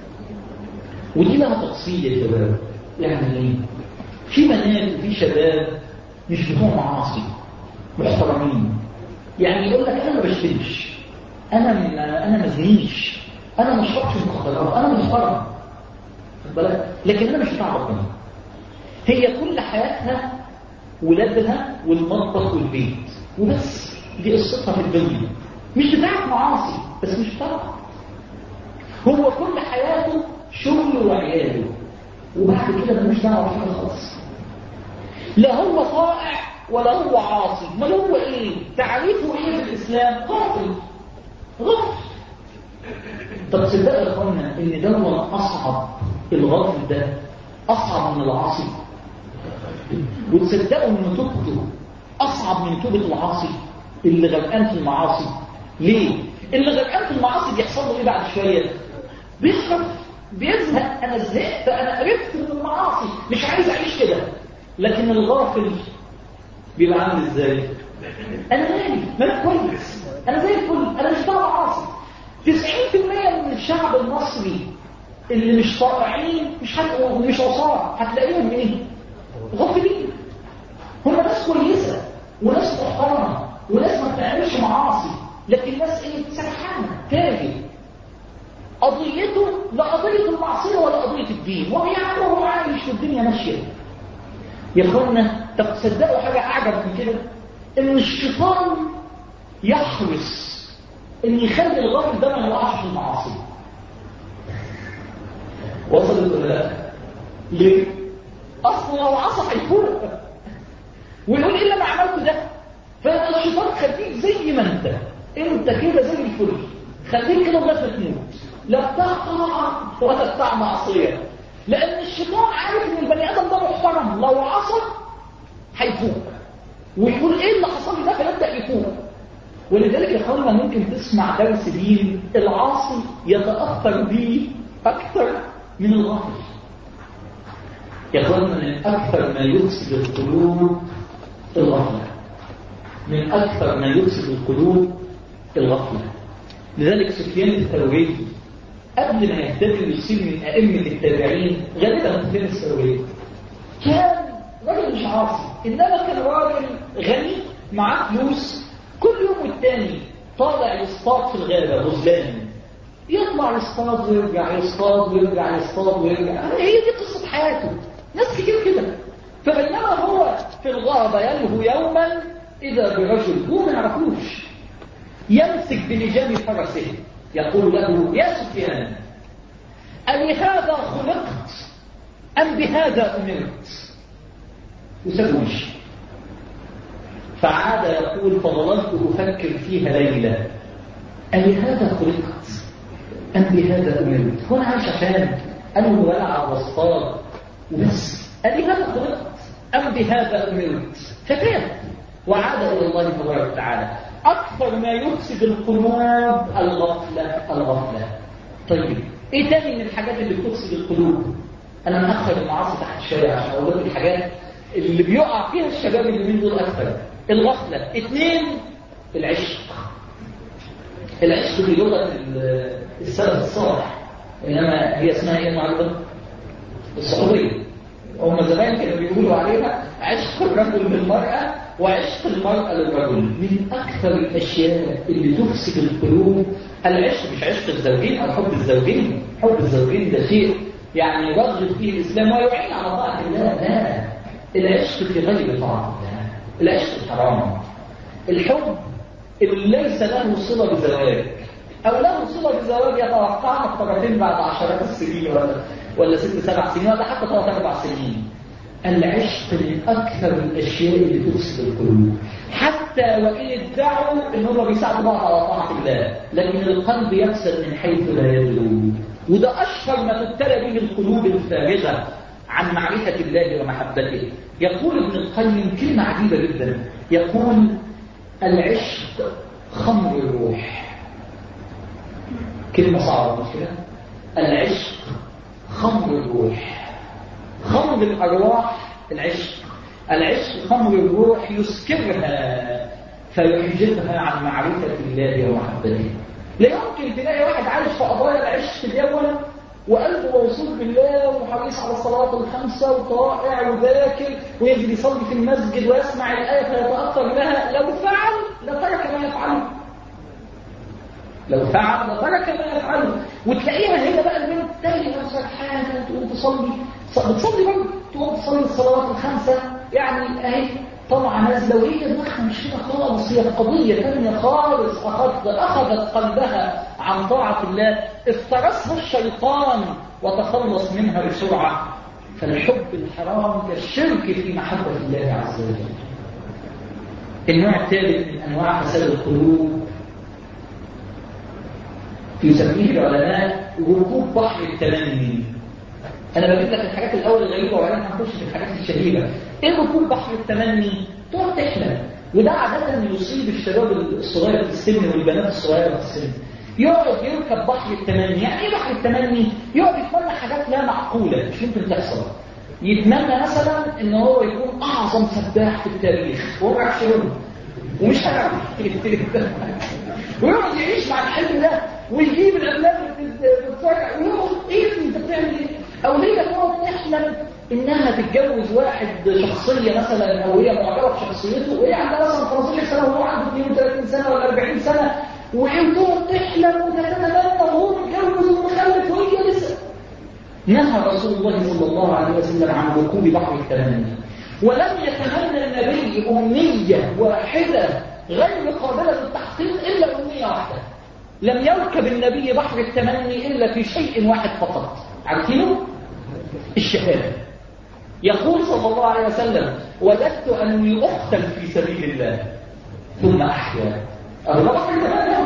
ودي لها تفصيل يا شباب يعني ايه؟ في بنات وفي شباب مش بتوع معاصي محترمين يعني يقول لك انا ما بشتمش انا من انا ما زنيش انا ما اشربش مخدرات انا محترم خد بالك لكن انا مش بتاع ربنا هي كل حياتها ولادها والمطبخ والبيت وبس دي قصتها في الدنيا مش بتاعت معاصي بس مش بتاعها هو كل حياته شغل وعياله وبعد كده ملوش دعوه بحاجه خالص لا هو طائع ولا هو عاصي ما هو ايه تعريفه ايه في الاسلام غافل غافل طب تصدقوا يا اخوانا ان ده اصعب الغافل ده اصعب من العاصي وتصدقوا ان توبته اصعب من توبه العاصي اللي غرقان في المعاصي ليه اللي غرقان في المعاصي بيحصل له ايه بعد شويه بيخرب بيزهق انا زهقت انا عرفت من المعاصي مش عايز اعيش كده لكن الغافل بيبقى عامل ازاي انا مالي مالي كويس انا زي الفل انا مش بتاع معاصي 90% من الشعب المصري اللي مش طائعين مش هت... ومش عصاه هتلاقيهم ايه غافلين هم ناس كويسه وناس محترمه وناس ما بتعملش معاصي لكن ناس ايه سرحانه تاجر قضيته لا قضية المعصية ولا قضية الدين وهو يعني وهو عايش في الدنيا ماشية يا اخوانا طب تصدقوا حاجة أعجب من كده إن الشيطان يحرص إن يخلي الراجل ده ما يقعش في المعاصي وصلت ولا لا؟ ليه؟ أصلا لو عصى هيفوق ويقول إيه اللي أنا عملته ده؟ فالشيطان خليك زي ما أنت أنت كده زي الفل خليك كده لغايه ما تموت لا بتاع طاعه ولا بتاع معصيه لان الشيطان عارف ان البني ادم ده محترم لو عصى هيفوق ويقول ايه اللي حصل لي ده فيبدا يفوق ولذلك يا اخوانا ممكن تسمع درس دين العاصي يتاثر به اكثر من الغافل يا اخوانا من اكثر ما يفسد القلوب الغفله من اكثر ما يفسد القلوب الغفله لذلك سفيان الثوري قبل ما يهتدي ويصير من أئمة التابعين غالبا سفيان الثوري كان راجل مش عاصي إنما كان راجل غني معاه فلوس كل يوم والتاني طالع يصطاد في الغابة غزلان يطلع يصطاد ويرجع يصطاد ويرجع يصطاد ويرجع هي دي قصة حياته ناس كتير كده فبينما هو في الغابة يلهو يوما إذا برجل هو ما يعرفوش يمسك بلجام فرسه يقول له يا سفيان ألهذا خلقت أم بهذا أمرت وسلوش فعاد يقول فظللت أفكر فيها ليلة ألهذا خلقت أم بهذا أمرت هو أنا عايش عشان أنا والعب واصطاد وبس ألهذا خلقت أم بهذا أمرت فتاب وعاد إلى الله تبارك وتعالى أكثر ما يفسد القلوب الغفلة الغفلة طيب إيه تاني من الحاجات اللي بتفسد القلوب أنا مأخر المعاصي تحت الشارع عشان أقول لكم الحاجات اللي بيقع فيها الشباب اللي من دول أكثر الغفلة اثنين العشق العشق دي لغة السلف الصالح إنما هي اسمها إيه النهارده؟ الصحوبية هم زمان كانوا بيقولوا عليها عشق الرجل بالمرأة وعشق المرأة للرجل من أكثر الأشياء اللي تفسد القلوب العشق مش عشق الزوجين أو حب الزوجين حب الزوجين ده شيء يعني يرغب فيه الإسلام ويعين على طاعة الله لا العشق في غير طاعة الله العشق حرام الحب اللي ليس له صلة بزواج أو له صلة بزواج يتوقعنا الطرفين بعد عشرات السنين ولا ولا ست سبع سنين ولا حتى ثلاث أربع سنين العشق من أكثر الأشياء اللي تفسد القلوب حتى وإن ادعوا إن هم بيساعدوا بعض على طاعة الله لكن القلب يفسد من حيث لا يدروا وده أشهر ما تبتلى به القلوب الفارغة عن معرفة الله ومحبته يقول ابن القيم كلمة عجيبة جدا يقول العشق خمر الروح كلمة صعبة مش كده العشق خمر الروح خمر الأرواح العشق العشق خمر الروح يسكرها فيحجبها عن معرفة الله ومحبته لا يمكن تلاقي واحد عايش في قضايا العشق اليوم وقلبه موصول بالله وحريص على الصلاة الخمسة وطائع وذاكر ويجري يصلي في المسجد ويسمع الآية فيتأثر بها لو فعل لترك ما يفعله لو فعل لترك ما يفعله وتلاقيها هنا بقى البنت تلاقي نفسك حاجة تقوم تصلي بتصلي برضه تقوم تصلي الصلوات الخمسة يعني اهي طبعا نازله وهي دماغها مش كده خالص هي قضيه ثانيه خالص اخذت اخذت قلبها عن طاعه الله افترسها الشيطان وتخلص منها بسرعه فالحب الحرام كالشرك في محبه الله عز وجل النوع الثالث من انواع فساد القلوب يسميه العلماء ركوب بحر التمني انا بجيب لك الحاجات الاول الغريبه وبعدين هنخش في الحاجات الشهيره ايه ركوب بحر التمني تقعد تحلم وده عاده يصيب الشباب الصغير في السن والبنات الصغيره في السن يقعد يركب بحر التمني يعني ايه بحر التمني يقعد يتمنى حاجات لا معقوله مش ممكن تحصل يتمنى مثلا ان هو يكون اعظم سباح في التاريخ وهو ما يعرفش يقول ومش هيعرف ويقعد يعيش مع الحلم ده ويجيب الافلام اللي بتتفرج ويقعد ايه انت بتعمل ايه او هي تقعد تحلم انها تتجوز واحد شخصيه مثلا او هي معجبه بشخصيته وهي عندها مثلا 15 سنه وهو عنده 32 سنه ولا 40 سنه وهي تقعد تحلم وتتمنى وهو متجوز ومخلف وهي لسه نهى رسول الله صلى الله عليه وسلم عن ركوب بحر التمني ولم يتمنى النبي امنيه واحده غير قابله للتحقيق الا امنيه واحده لم يركب النبي بحر التمني الا في شيء واحد فقط عارفينه الشهاده يقول صلى الله عليه وسلم وددت اني اقتل في سبيل الله ثم احيا أهو بحر التمني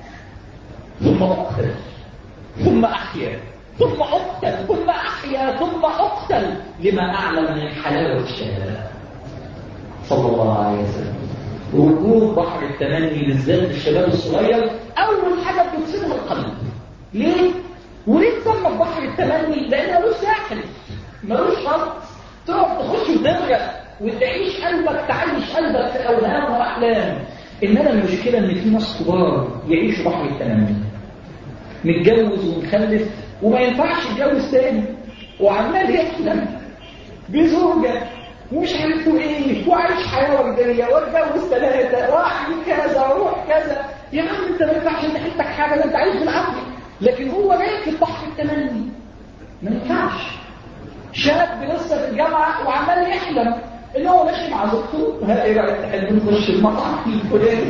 ثم اقتل ثم احيا ثم اقتل ثم احيا ثم اقتل لما اعلم من حلاوه الشهاده صلى الله عليه وسلم ركوب بحر التمني بالذات الشباب الصغير اول حاجه بتفسدها القلب ليه وليه تسمى بحر التمني لان ملوش ساحل ملوش خط تقعد تخش وتغرق وتعيش قلبك تعيش قلبك في اوهام واحلام انما المشكله ان في ناس كبار يعيشوا بحر التمني متجوز ومخلف وما ينفعش يتجوز تاني وعمال يحلم بزوجه ومش عارف ايه وعايش حياه ورديه واتجوز ثلاثه واعمل كذا واروح كذا يا عم انت ما ينفعش ان حيلتك حاجه ده انت عايش بالعقل لكن هو راكب بحر التمني ما ينفعش شاب لسه في الجامعه وعمال يحلم ان هو ماشي مع زوجته ها ايه رايك تحلم نخش المطعم الفلاني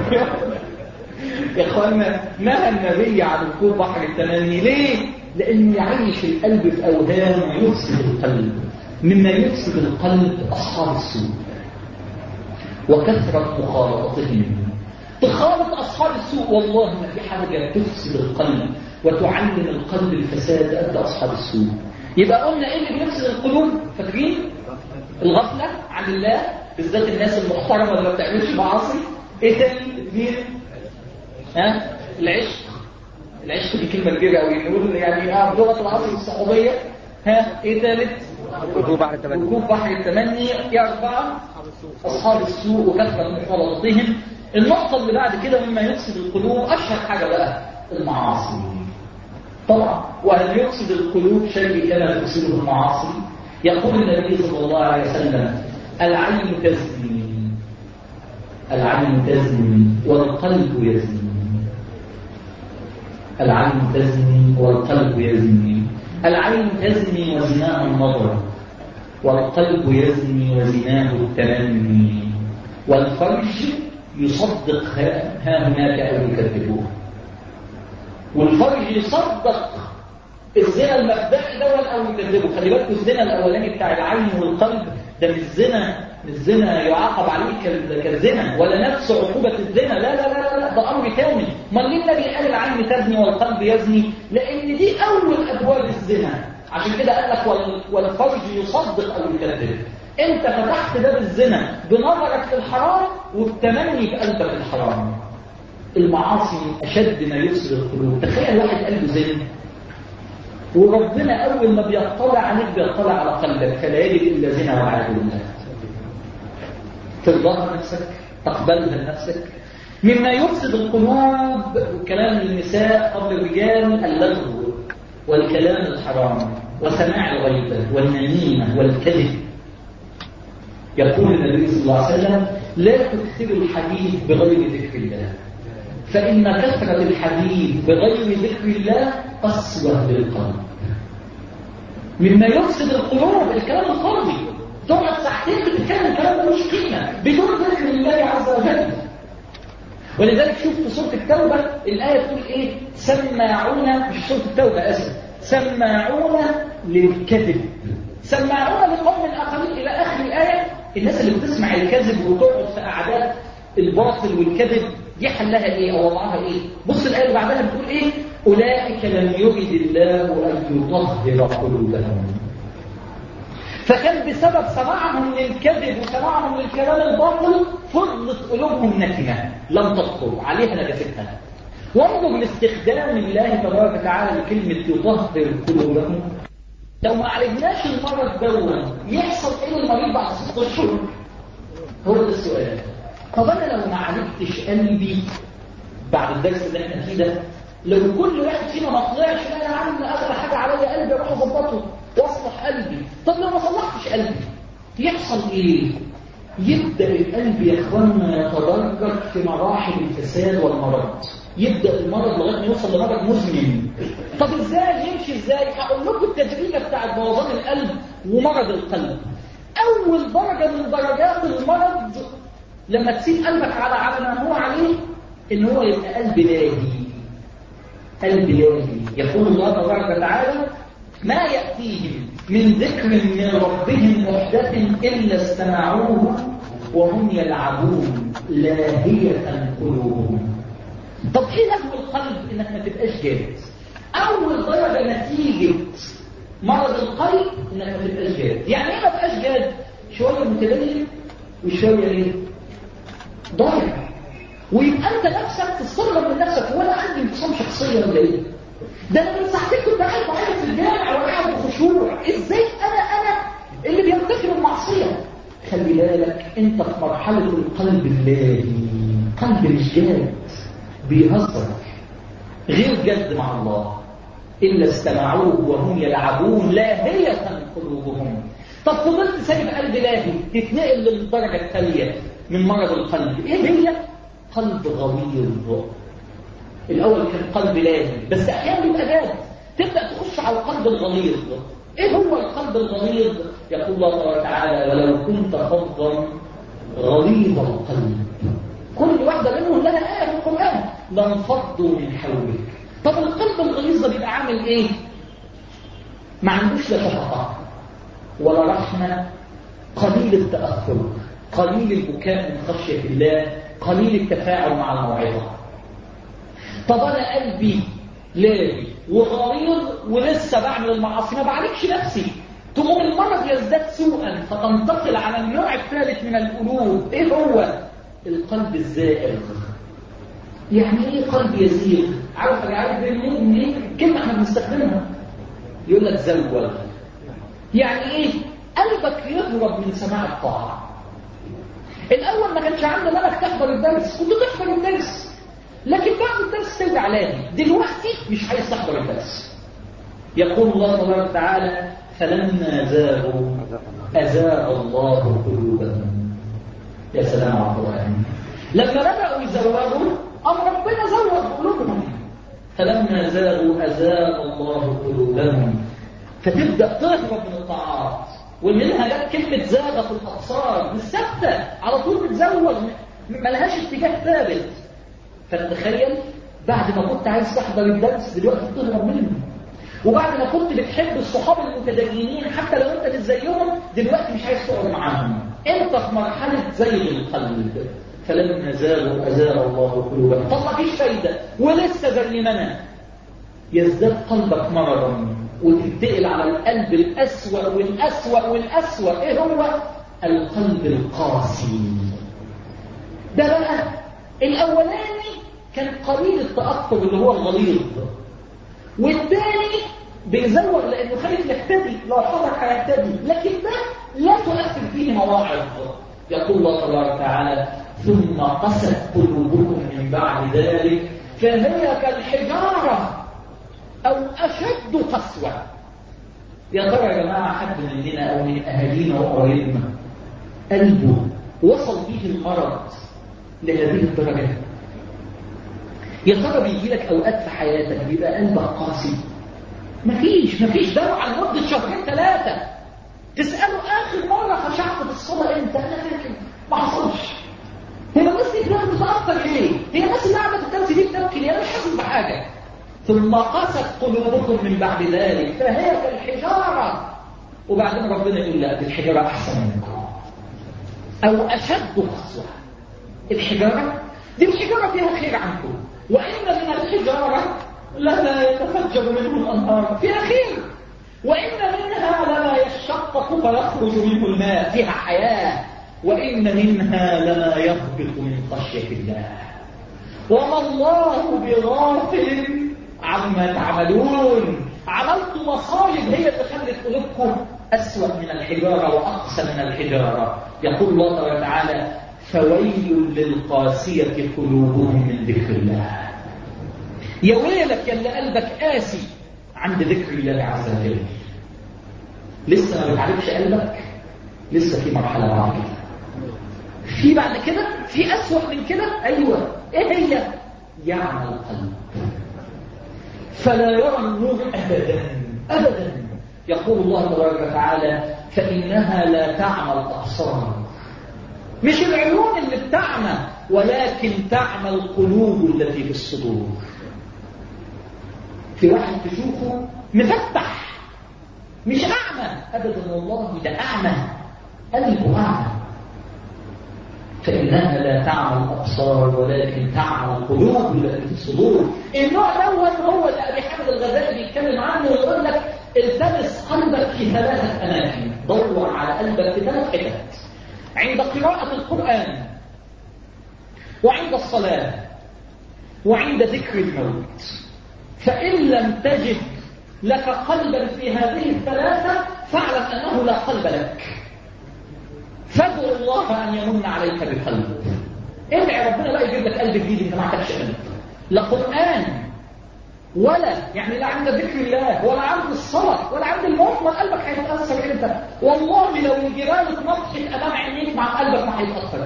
يا اخوانا نهى النبي عن ركوب بحر التمني ليه؟ لانه يعيش القلب في اوهام ويفسد القلب مما يفسد القلب اصحاب السوء وكثره مخالطتهم تخالط اصحاب السوء والله ما في حاجه تفسد القلب وتعلم القلب الفساد قد اصحاب السوء يبقى قلنا ايه اللي بيفسد القلوب فاكرين الغفله عن الله بالذات الناس المحترمه اللي ما بتعملش معاصي ايه تاني اثنين ها العشق العشق دي كلمه كبيره قوي نقول يعني اه بلغه العصر الصحوبيه ها ايه ثالث ركوب بحر التمني ركوب بحر التمني يا اربعه اصحاب السوء وكثره مخالطتهم النقطه اللي بعد كده مما يفسد القلوب اشهر حاجه بقى المعاصي طبعا وهل يفسد القلوب شيء كما تفسده المعاصي يقول النبي صلى الله عليه وسلم العين تزني العين تزني والقلب يزني العين تزني والقلب يزني العين تزني وزناها النظر والقلب يزني وزناه التمني والفرج يصدق ها هناك أو يكذبوه والفرج يصدق الزنا المبدئي ده أو يكذبه خلي بالكم الزنا الأولاني بتاع العين والقلب ده مش زنا مش زنا يعاقب عليه كالزنا ولا نفس عقوبة الزنا لا لا لا لا ده أمر كامل ما ليه النبي قال العين تزني والقلب يزني لأن دي أول أبواب الزنا عشان كده قال لك والفرج يصدق أو يكذب انت فتحت باب الزنا بنظرك في الحرام وبتمني في قلبك الحرام المعاصي اشد ما يفسد القلوب تخيل واحد قلبه زنا وربنا اول ما بيطلع عليك بيطلع على قلبك فلا يجد الا زنا وعاد الله ترضاها نفسك تقبلها لنفسك مما يفسد القلوب كلام النساء قبل الرجال اللغو والكلام الحرام وسماع الغيبه والنميمه والكذب يقول النبي صلى الله عليه وسلم لا تكثروا الحديث بغير ذكر الله فإن كثرة الحديث بغير ذكر الله قسوة للقلب مما يفسد القلوب الكلام الفاضي تقعد ساعتين بتتكلم كلام ملوش قيمة بدون ذكر الله عز وجل ولذلك شوف في سورة التوبة الآية تقول إيه سماعون مش سورة التوبة أسف سماعون للكذب سماعون لقوم آخرين إلى آخر الآية الناس اللي بتسمع الكذب وتقعد في قعدات الباطل والكذب دي حلها ايه او وضعها ايه بص الايه اللي بعدها بتقول ايه اولئك لم يرد الله ان يطهر قلوبهم فكان بسبب سماعهم للكذب وسماعهم للكلام الباطل فضلت قلوبهم نتنه لم تطهر عليها نجاستها وانظر لاستخدام الله تبارك وتعالى لكلمه يطهر قلوبهم لو ما عالجناش المرض دون يحصل ايه للمريض بعد ست اشهر هو ده السؤال طب انا لو ما عالجتش قلبي بعد الدرس اللي احنا فيه ده لو كل واحد فينا ما طلعش لا يا عم اغلى حاجه عليا قلبي اروح اظبطه واصلح قلبي طب لو ما صلحتش قلبي يحصل ايه يبدا القلب يا اخوانا يتدرج في مراحل الفساد والمرض يبدا المرض لغايه ما يوصل لمرض مزمن طب ازاي يمشي ازاي هقول لكم التجربه بتاعت بوظان القلب ومرض القلب اول درجه من درجات المرض لما تسيب قلبك على على ما هو عليه ان هو يبقى قلب لاهي قلب لاهي يقول الله تبارك وتعالى ما ياتيهم من ذكر من ربهم محدث الا استمعوه وهم يلعبون لاهيه قلوبهم طب ايه لهو القلب انك ما تبقاش جاد اول درجه نتيجه مرض القلب انك ما تبقاش جاد يعني ايه ما تبقاش جاد شويه متدين وشويه ايه ضايع ويبقى انت نفسك تستغرب من نفسك هو انا عندي انفصام شخصيه ولا ايه ده انا من ساعتين كنت قاعد بعيط في الجامع وقاعد بخشوع ازاي انا انا اللي بيرتكب المعصيه خلي بالك انت في مرحله القلب اللاهي قلب مش جاد بيهزر غير جد مع الله إلا استمعوه وهم يلعبون لاهية قلوبهم طب فضلت سايب قلب لاهي تتنقل للدرجة التالية من مرض القلب ايه هي؟ قلب غليظ الأول كان قلب لاهي بس أحيانا بيبقى جاد تبدأ تخش على القلب الغليظ ايه هو القلب الغليظ؟ يقول الله تعالى ولو كنت فظا غليظ القلب كل واحدة منهم لها آية في القرآن لانفضوا من حولك طب القلب الغليظ ده بيبقى عامل ايه؟ ما عندوش لا شفقة ولا رحمة قليل التأثر قليل البكاء من خشية الله قليل التفاعل مع الموعظة طب أنا قلبي لاهي وغليظ ولسه بعمل المعاصي ما بعالجش نفسي تقوم المرض يزداد سوءا فتنتقل على النوع الثالث من القلوب ايه هو القلب الزائر يعني ايه قلب يزيغ عارف انا عارف بين ايه كلمه احنا بنستخدمها يقول لك زوج يعني ايه قلبك يهرب من سماع الطاعه الاول ما كانش عندنا بالك تحضر الدرس كنت تحضر الدرس لكن بعد الدرس ترجع لاهي دلوقتي مش عايز تحضر الدرس يقول الله تبارك وتعالى فلما زاغوا ازاغ الله قلوبهم يا سلام على القرآن لما بدأوا يزوغوا أم ربنا زوغ قلوبهم فلما زاغوا أزاغ الله قلوبهم فتبدأ تهرب من الطاعات ومنها جت كلمة زاغة في الأبصار مش ثابتة على طول بتزوغ ملهاش اتجاه ثابت فتتخيل بعد ما كنت عايز تحضر الدرس دلوقتي بتهرب منه وبعد ما كنت بتحب الصحاب المتدينين حتى لو انت مش زيهم دلوقتي مش عايز تقعد معاهم انت في مرحله زيغ القلب فلما زاغوا ازاغ الله قلوبهم طب ما فيش فايده ولسه زي ما انا يزداد قلبك مرضا وتنتقل على القلب الاسوأ والاسوأ والاسوأ ايه هو القلب القاسي ده بقى الاولاني كان قليل التاثر اللي هو الغليظ والثاني بيزوغ لانه خايف يهتدي لو حضر هيهتدي لكن ده لا تؤثر فيه مواعظ يقول الله تبارك وتعالى ثم قست قلوبكم من بعد ذلك فهي كالحجاره او اشد قسوه يا ترى يا جماعه حد مننا او من اهالينا وقرايبنا قلبه وصل به المرض لهذه الدرجه يا ترى بيجي لك اوقات في حياتك بيبقى قلبك قاسي مفيش مفيش دواء على مده شهرين ثلاثه تساله اخر مره خشعت في الصلاه امتى انا فاكر ما حصلش هي الناس دي دلوقتي بتتاثر ليه؟ هي الناس اللي قاعده في الدرس دي بتبكي ليه؟ انا مش حاسس بحاجه ثم قست قلوبكم من بعد ذلك فهي كالحجاره وبعدين ربنا يقول لا دي الحجاره احسن منكم او اشد قسوه الحجاره دي الحجاره فيها خير عنكم وإن من الحجارة لما يتفجر منه الأنهار فيها خير وإن منها لما يشقق فيخرج منه الماء فيها حياة وإن منها لما يهبط من خشية الله وما الله بغافل عما تعملون عملت مصائب هي اللي خلت قلوبكم أسوأ من الحجارة وأقسى من الحجارة يقول الله تبارك وتعالى فويل للقاسية قلوبهم من ذكر الله يا ويلك يا اللي قلبك قاسي عند ذكر الله عز وجل لسه ما بتعرفش قلبك لسه في مرحلة بعد كده في بعد كده في أسوأ من كده أيوة إيه هي يعمى القلب فلا يرى النور أبدا أبدا يقول الله تبارك وتعالى فإنها لا تعمى الأبصار مش العيون اللي بتعمى ولكن تعمى القلوب التي في الصدور في واحد تشوفه مفتح مش أعمى أبدا والله ده أعمى قلبه أعمى فإنها لا تعمى الأبصار ولكن تعمى القلوب التي في الصدور النوع الأول هو اللي أبي حامد الغزالي بيتكلم عنه ويقول لك التمس قلبك في ثلاثة أماكن دور على قلبك في ثلاث حتت عند قراءة القرآن وعند الصلاة وعند ذكر الموت فإن لم تجد لك قلبا في هذه الثلاثة فاعلم أنه لا قلب لك فادعو الله أن يمن عليك بقلب ادعي ربنا لا يجيب لك قلب جديد انت ما عندكش قلب لا قرآن ولا يعني لا عند ذكر الله ولا عند الصلاة ولا عند الموت ولا قلبك هيتأثر انت والله لو الجبال اتنطحت أمام عينيك مع قلبك ما هيتأثر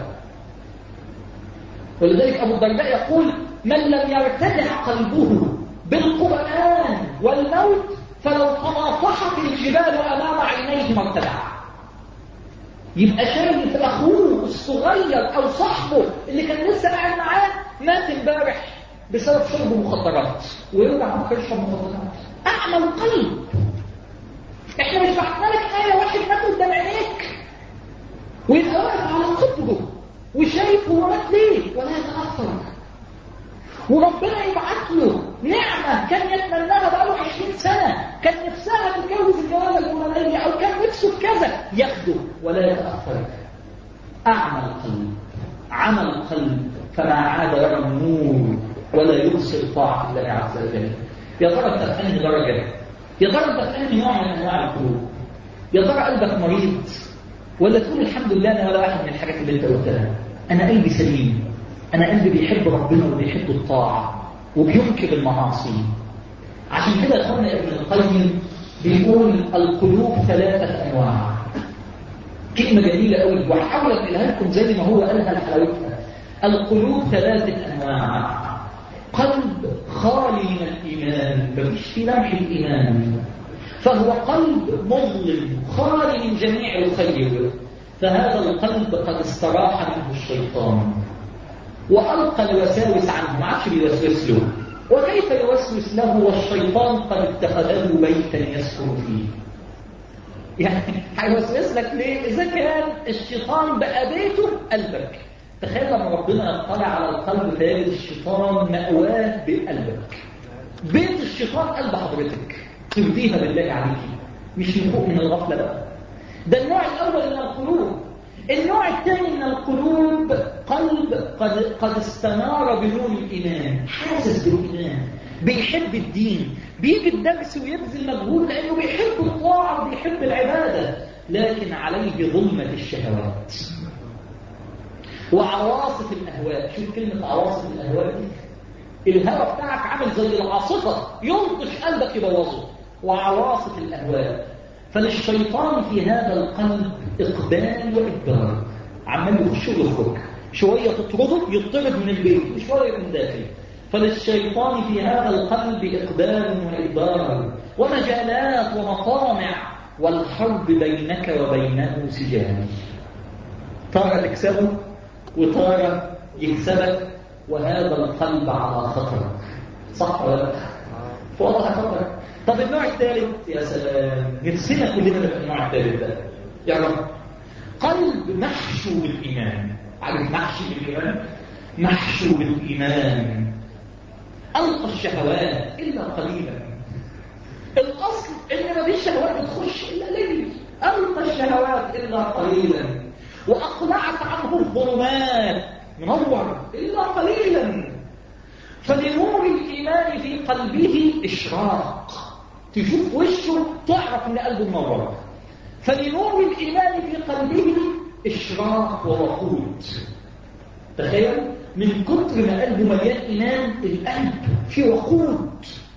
ولذلك أبو الدرداء يقول من لم يرتدع قلبه بالقرآن والموت فلو تناطحت الجبال أمام عينيه ما ارتدع يبقى شايف أخوه الصغير أو صاحبه اللي كان لسه قاعد معاه مات امبارح بسبب شرب مخدرات ويرجع بكره يشرب مخدرات أعمى القلب احنا مش بعتنا لك آية واحد مات قدام عينيك ويبقى واقف على قبره وشايف هو مات ليه ولا يتأثر وربنا يبعت له نعمة كان يتمناها بقاله 20 سنة كان نفسها تتجوز الجوازة الفلانية أو كان نفسه كذا ياخده ولا يتأثر أعمى القلب عمى القلب فما عاد يرى النور ولا يبصر طاعة الله عز وجل يا ترى أنت في أنهي درجة؟ يا ترى أنت في أنهي نوع من أنواع القلوب؟ يا ترى قلبك مريض؟ ولا تقول الحمد لله أنا ولا واحد من الحاجات اللي أنت قلتها أنا قلبي سليم أنا قلبي بيحب ربنا وبيحب الطاعة وبينكر المعاصي عشان كده اخونا ابن القيم بيقول القلوب ثلاثة أنواع كلمة جميلة قوي وهحاول أنقلها لكم زي ما هو قالها لحلاوتها القلوب ثلاثة أنواع قلب خالي من الإيمان مفيش في لمح الإيمان فهو قلب مظلم خالي من جميع الخير فهذا القلب قد استراح منه الشيطان وألقى الوساوس عنه ما عادش بيوسوس له وكيف يوسوس له والشيطان قد اتخذه بيتا يسكن فيه يعني هيوسوس لك ليه إذا كان الشيطان بقى بيته قلبك تخيل لما ربنا يطلع على القلب فيجد الشيطان مأواه بقلبك بيت الشيطان قلب حضرتك ترضيها بالله عليك مش من من الغفلة بقى ده النوع الأول من القلوب النوع الثاني من القلوب قلب قد, قد استنار بنور الإيمان حاسس بالإيمان بيحب الدين بيجي الدرس ويبذل مجهود لأنه بيحب الطاعة وبيحب العبادة لكن عليه ظلمة الشهوات وعواصف الأهواء شوف كلمة عواصف الأهواء دي الهوى بتاعك عامل زي العاصفة يلطش قلبك يبوظه وعواصف الأهواء فللشيطان في هذا القلب إقبال وإدبار عمال يخش ويخرج شوية تطرده يطرد من البيت وشوية من داخل فللشيطان في هذا القلب إقبال وإدبار ومجالات ومطامع والحرب بينك وبينه سجال تارة تكسبه وتارة يكسبك وهذا القلب على خطر صح ولا لا؟ والله خطر طب النوع الثالث يا سلام نفسنا كلنا نبقى النوع الثالث ده يا رب قلب محشو بالإيمان عارف محشو بالإيمان محشو بالإيمان ألقى الشهوات إلا قليلا الأصل إن ما فيش شهوات بتخش إلا قليل ألقى الشهوات إلا قليلا وأقلعت عنه الظلمات منور إلا قليلا فلنور الإيمان في قلبه إشراق تشوف وشه تعرف ان قلبه منور فلنور الايمان في قلبه اشراق ووقود تخيل من كتر ما قلبه مليان ايمان القلب فيه وقود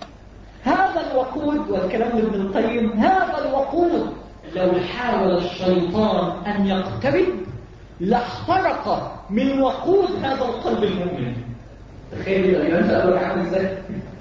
هذا الوقود والكلام ابن القيم هذا الوقود لو حاول الشيطان ان يقترب لاحترق من وقود هذا القلب المؤمن تخيل الايمان في قلبك عامل ازاي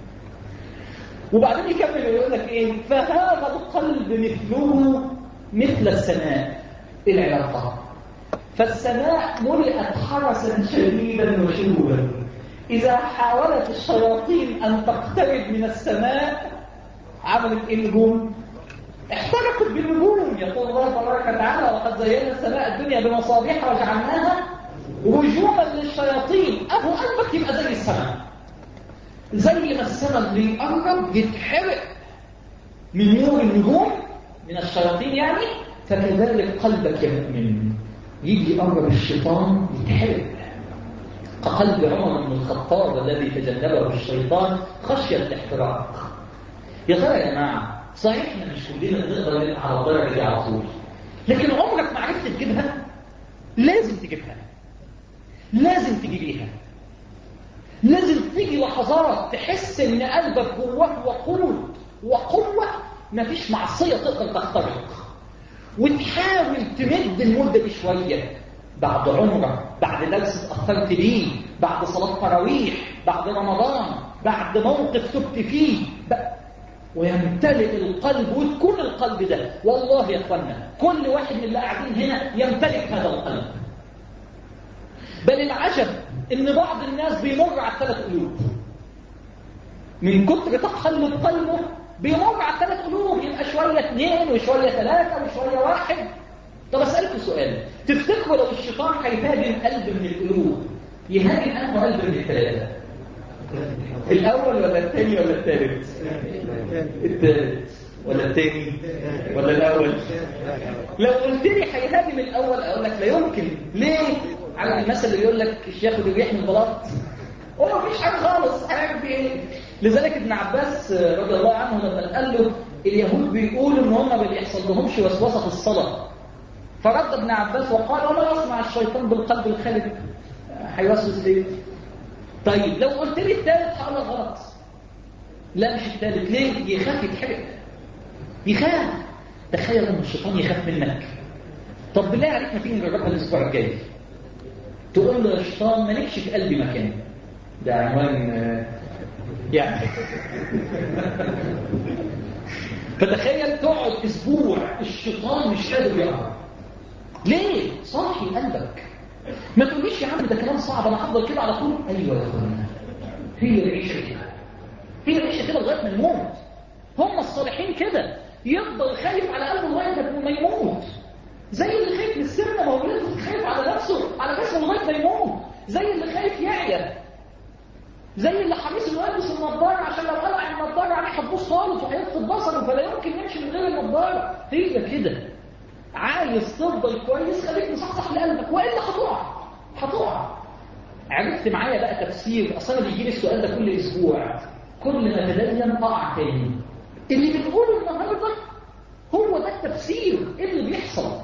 وبعدين يكمل ويقول لك ايه فهذا القلب مثله مثل السماء العلاقة فالسماء ملئت حرسا شديدا وشهوبا إذا حاولت الشياطين أن تقترب من السماء عملت إيه النجوم احترقت بالنجوم يقول الله تبارك وتعالى وقد زينا السماء الدنيا بمصابيح وجعلناها هجوما للشياطين أهو قلبك يبقى زي السماء زي ما السماء اللي يقرب يتحرق من نور النجوم من الشياطين يعني فكذلك قلبك يا مؤمن يجي يقرب الشيطان يتحرق كقلب عمر بن الخطاب الذي تجنبه الشيطان خشية الاحتراق يا ترى يا جماعة صحيح احنا مش كلنا نقدر نبقى على الدرجة دي على طول لكن عمرك ما عرفت تجيبها لازم تجيبها لازم تجيبيها لازم تيجي لحظات تحس ان قلبك جواه وقود وقوة مفيش معصية تقدر تخترق وتحاول تمد المدة دي شوية بعد عمرة بعد درس اتأخرت ليه بعد صلاة تراويح بعد رمضان بعد موقف تبت فيه ويمتلئ القلب وتكون القلب ده والله يا اخوانا كل واحد من اللي قاعدين هنا يمتلك هذا القلب بل العجب ان بعض الناس بيمر على الثلاث قلوب من كتر تقلب قلبه بيمر على الثلاث قلوب يبقى شويه اثنين وشويه ثلاثه وشويه واحد طب اسالكم سؤال تفتكروا لو الشيطان هيهاجم قلب من القلوب يهاجم انه قلب من الثلاثه الاول ولا الثاني ولا الثالث الثالث ولا الثاني ولا الاول لو قلت لي هيهاجم الاول اقول لك لا يمكن ليه على المثل اللي يقول لك الشيخ اللي بيحمي البلاط هو مفيش حاجه خالص هيعمل ايه لذلك ابن عباس رضي الله عنه لما قال له اليهود بيقولوا ان هم ما بيحصل لهمش وسوسه في الصلاه فرد ابن عباس وقال وما يصنع الشيطان بالقلب الخالد هيوسوس ليه طيب لو قلت لي الثالث هقول لك غلط لا مش الثالث ليه يخاف يتحرق يخاف تخيل ان الشيطان يخاف منك طب بالله عليك ما تيجي نجربها الاسبوع الجاي تقول له يا شيطان مالكش في قلبي مكان ده عنوان آه، يعني فتخيل تقعد اسبوع الشيطان مش قادر يقرب ليه صاحي قلبك ما تقوليش يا عم ده كلام صعب انا هفضل كده على طول ايوه يا اخوانا هي العيشه كده هي العيشه كده لغايه ما نموت هم الصالحين كده يفضل خايف على قلبه لغايه ما يموت زي اللي خايف من السرنا ما هو لازم خايف على نفسه على جسمه لغايه ما يموت زي اللي خايف يعيا زي اللي حريص انه يلبس النضاره عشان لو قلع النضاره عليه هتبوظ خالص وهيفقد بصره فلا يمكن يمشي من غير النضاره هي كده عايز تفضل كويس خليك مصحصح لقلبك والا هتقع هتقع عرفت معايا بقى تفسير اصل انا بيجي لي السؤال ده كل اسبوع كل ما تدين اقع تاني اللي بنقوله النهارده هو ده التفسير إيه اللي بيحصل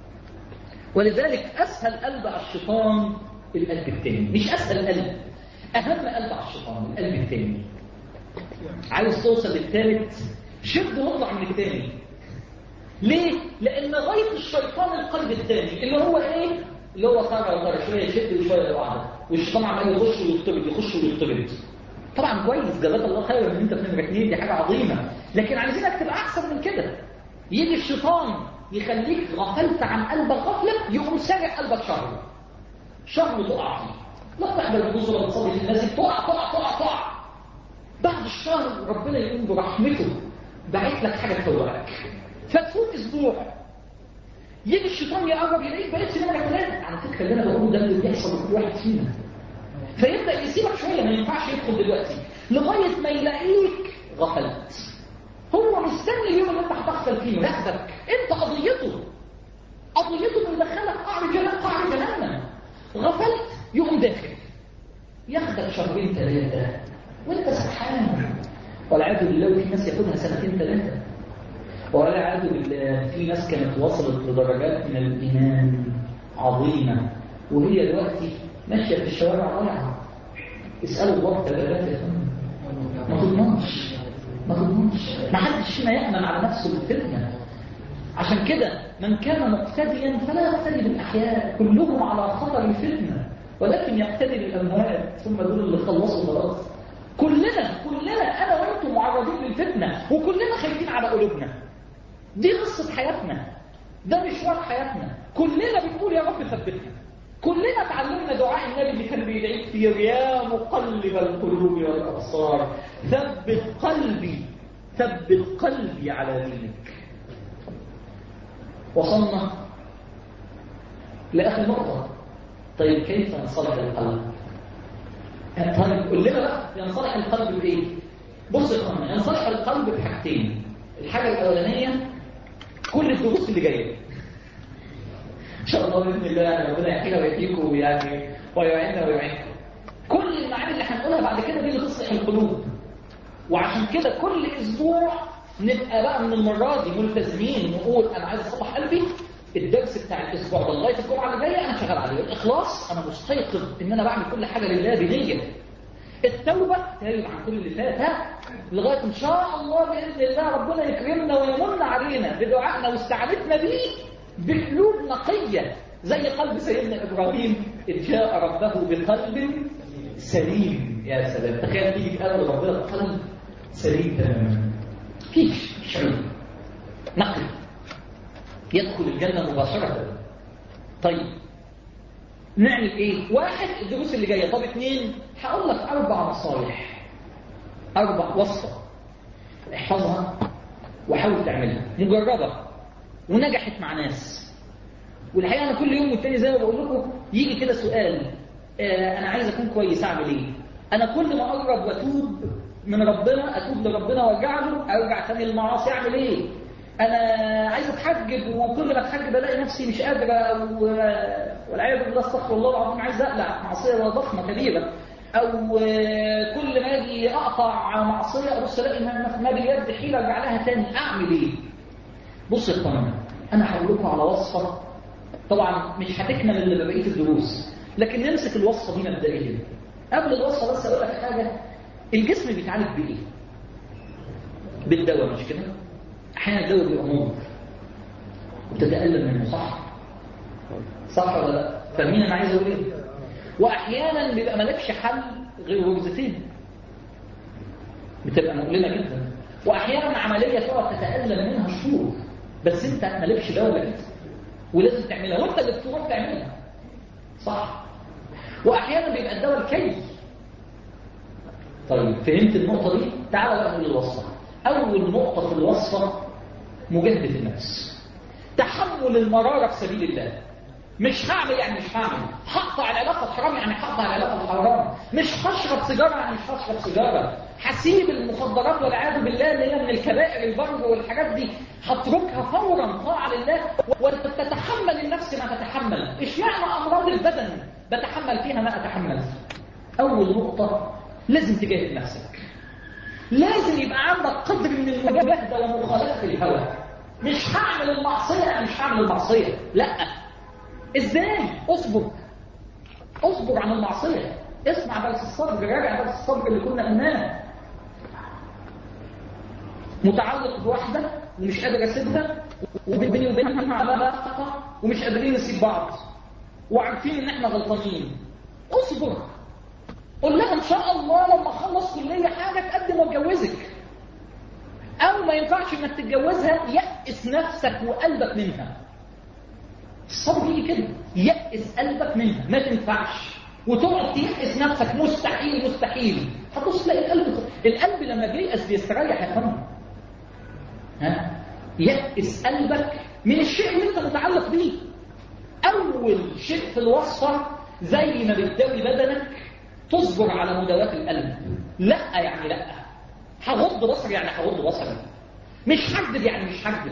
ولذلك اسهل قلب على الشيطان القلب التاني مش اسهل قلب اهم قلب على الشيطان القلب التاني عاوز توصل للثالث شد واطلع من الثاني ليه؟ لأن غاية الشيطان القلب الثاني اللي هو إيه؟ اللي هو طالع وطالع شوية يشد وشوية لوحده والشيطان عمال يخش ويطرد يخش ويطرد طبعا كويس جزاك الله خير ان انت في نمره اثنين دي حاجه عظيمه لكن عايزينك تبقى احسن من كده يجي الشيطان يخليك غفلت عن قلبك غفله يقوم سارق قلبك شر شر تقع فيه لا تحضر الجزء ولا تصلي في الناس تقع تقع تقع تقع بعد الشهر ربنا يقوم برحمته باعت لك حاجه تفوقك فتفوت اسبوع يجي الشيطان يقرب يلاقيك بقيت في نمره ثلاثه على فكره اللي انا بقوله ده اللي بيحصل لكل واحد فينا فيبدا يسيبك شويه ما ينفعش يدخل دلوقتي لغايه ما يلاقيك غفلت هو مستني اليوم اللي انت هتغفل فيه ياخدك انت قضيته قضيته انه يدخلك قعر جهنم قعر جهنم غفلت يقوم داخل ياخدك شهرين ثلاثه وانت سبحان والعياذ بالله في ناس ياخدها سنتين ثلاثه والعياذ بالله في ناس كانت وصلت لدرجات من الايمان عظيمه وهي دلوقتي ماشيه في الشوارع ضايعه اسالوا الله ثلاثات يا فندم ما تضمنش ما تضمنش ما حدش فينا يامن على نفسه بالفتنه عشان كده من كان مقتديا فلا يقتدي بالاحياء كلهم على خطر الفتنه ولكن يقتدي بالاموات ثم دول اللي خلصوا خلاص كلنا كلنا انا وانتم معرضين للفتنه وكلنا خايفين على قلوبنا دي قصه حياتنا ده مشوار حياتنا كلنا بنقول يا رب ثبتنا كلنا اتعلمنا دعاء النبي اللي كان بيدعيك فيه يا مقلب القلوب والابصار ثبت قلبي ثبت قلبي على دينك وصلنا لاخر نقطه طيب كيف نصلح القلب طيب قول لنا بقى ينصلح القلب بايه بص يا اخوانا ينصلح القلب بحاجتين الحاجه الاولانيه كل الدروس اللي جايه ان شاء الله باذن الله يعني ربنا يحيينا ويحييكم يعني ويعيننا ويعينكم كل المعاني اللي هنقولها بعد كده دي اللي تصلح القلوب وعشان كده كل اسبوع نبقى بقى من المره دي ملتزمين نقول انا عايز اصلح قلبي الدرس بتاع الاسبوع ده لغايه الجمعه اللي جايه انا شغال عليه الاخلاص انا مستيقظ ان انا بعمل كل حاجه لله بنيه التوبه تايب عن كل اللي فات ها لغايه ان شاء الله باذن الله ربنا يكرمنا ويمن علينا بدعائنا واستعانتنا بيه بقلوب نقيه زي قلب سيدنا ابراهيم اذ جاء ربه بقلب سليم يا سلام تخيل تيجي تقابل ربنا بقلب سليم تماما فيش مفيش عيب نقي يدخل الجنة مباشرة طيب نعمل ايه واحد الدروس اللي جاية طب اثنين هقول لك اربع نصايح اربع وصفة احفظها وحاول تعملها مجربة ونجحت مع ناس والحقيقة انا كل يوم والتاني زي ما بقول لكم يجي كده سؤال آه انا عايز اكون كويس اعمل ايه انا كل ما اقرب واتوب من ربنا اتوب لربنا وارجع له ارجع تاني للمعاصي اعمل ايه انا عايز اتحجب وكل ما اتحجب الاقي نفسي مش قادره و... والعياذ بالله استغفر الله العظيم عايز اقلع معصيه ضخمه كبيره او كل ما اجي اقطع معصيه ابص الاقي ما باليد حيله ارجع لها تاني اعمل ايه؟ بص يا اخوانا انا هقول لكم على وصفه طبعا مش هتكمل الا بقيه الدروس لكن نمسك الوصفه دي مبدئيا قبل الوصفه بس اقول لك حاجه الجسم بيتعالج بايه؟ بالدواء مش كده؟ احيانا الدواء بيبقى مر وتتألم منه صح؟ صح ولا لا؟ فاهمين انا عايز اقول ايه؟ واحيانا بيبقى مالكش حل غير غرزتين بتبقى مؤلمه جدا واحيانا عمليه تقعد تتالم منها شهور بس انت مالكش دوله كده ولازم تعملها وانت اللي بتروح تعملها صح واحيانا بيبقى الدواء الكي طيب فهمت النقطه دي تعال بقى نقول الوصفه اول نقطه في الوصفه مجاهده النفس تحمل المراره في سبيل الله مش هعمل يعني مش هعمل هقطع العلاقه بحرام يعني هقطع العلاقه بحرام مش هشرب سيجاره يعني مش هشرب سيجاره هسيب المخدرات والعياذ بالله اللي هي من الكبائر البرد والحاجات دي هتركها فورا طاعه لله وانت تتحمل النفس ما تتحمل اشمعنى امراض البدن بتحمل فيها ما اتحمل اول نقطه لازم تجاهد نفسك لازم يبقى عندك قدر من المجاهده ومخالفه الهوى مش هعمل المعصيه يعني مش هعمل المعصيه لا ازاي اصبر اصبر عن المعصيه اسمع درس الصبر راجع درس الصبر اللي كنا قلناه متعلق بواحده ومش قادر اسيبها وبيني وبينها علاقه ومش قادرين نسيب بعض وعارفين ان احنا غلطانين اصبر قول لها ان شاء الله لما اخلص كليه حاجه تقدم واتجوزك او ما ينفعش انك تتجوزها يأس نفسك وقلبك منها الصبر يجي كده يأس قلبك منها ما تنفعش وتقعد تيأس نفسك مستحيل مستحيل هتبص تلاقي القلب القلب لما بييأس بيستريح يا فندم ها يأس قلبك من الشيء اللي انت متعلق بيه اول شيء في الوصفه زي ما بتداوي بدنك تصبر على مداواة القلب لا يعني لا هغض بصري يعني هغض بصري مش هكذب يعني مش هكذب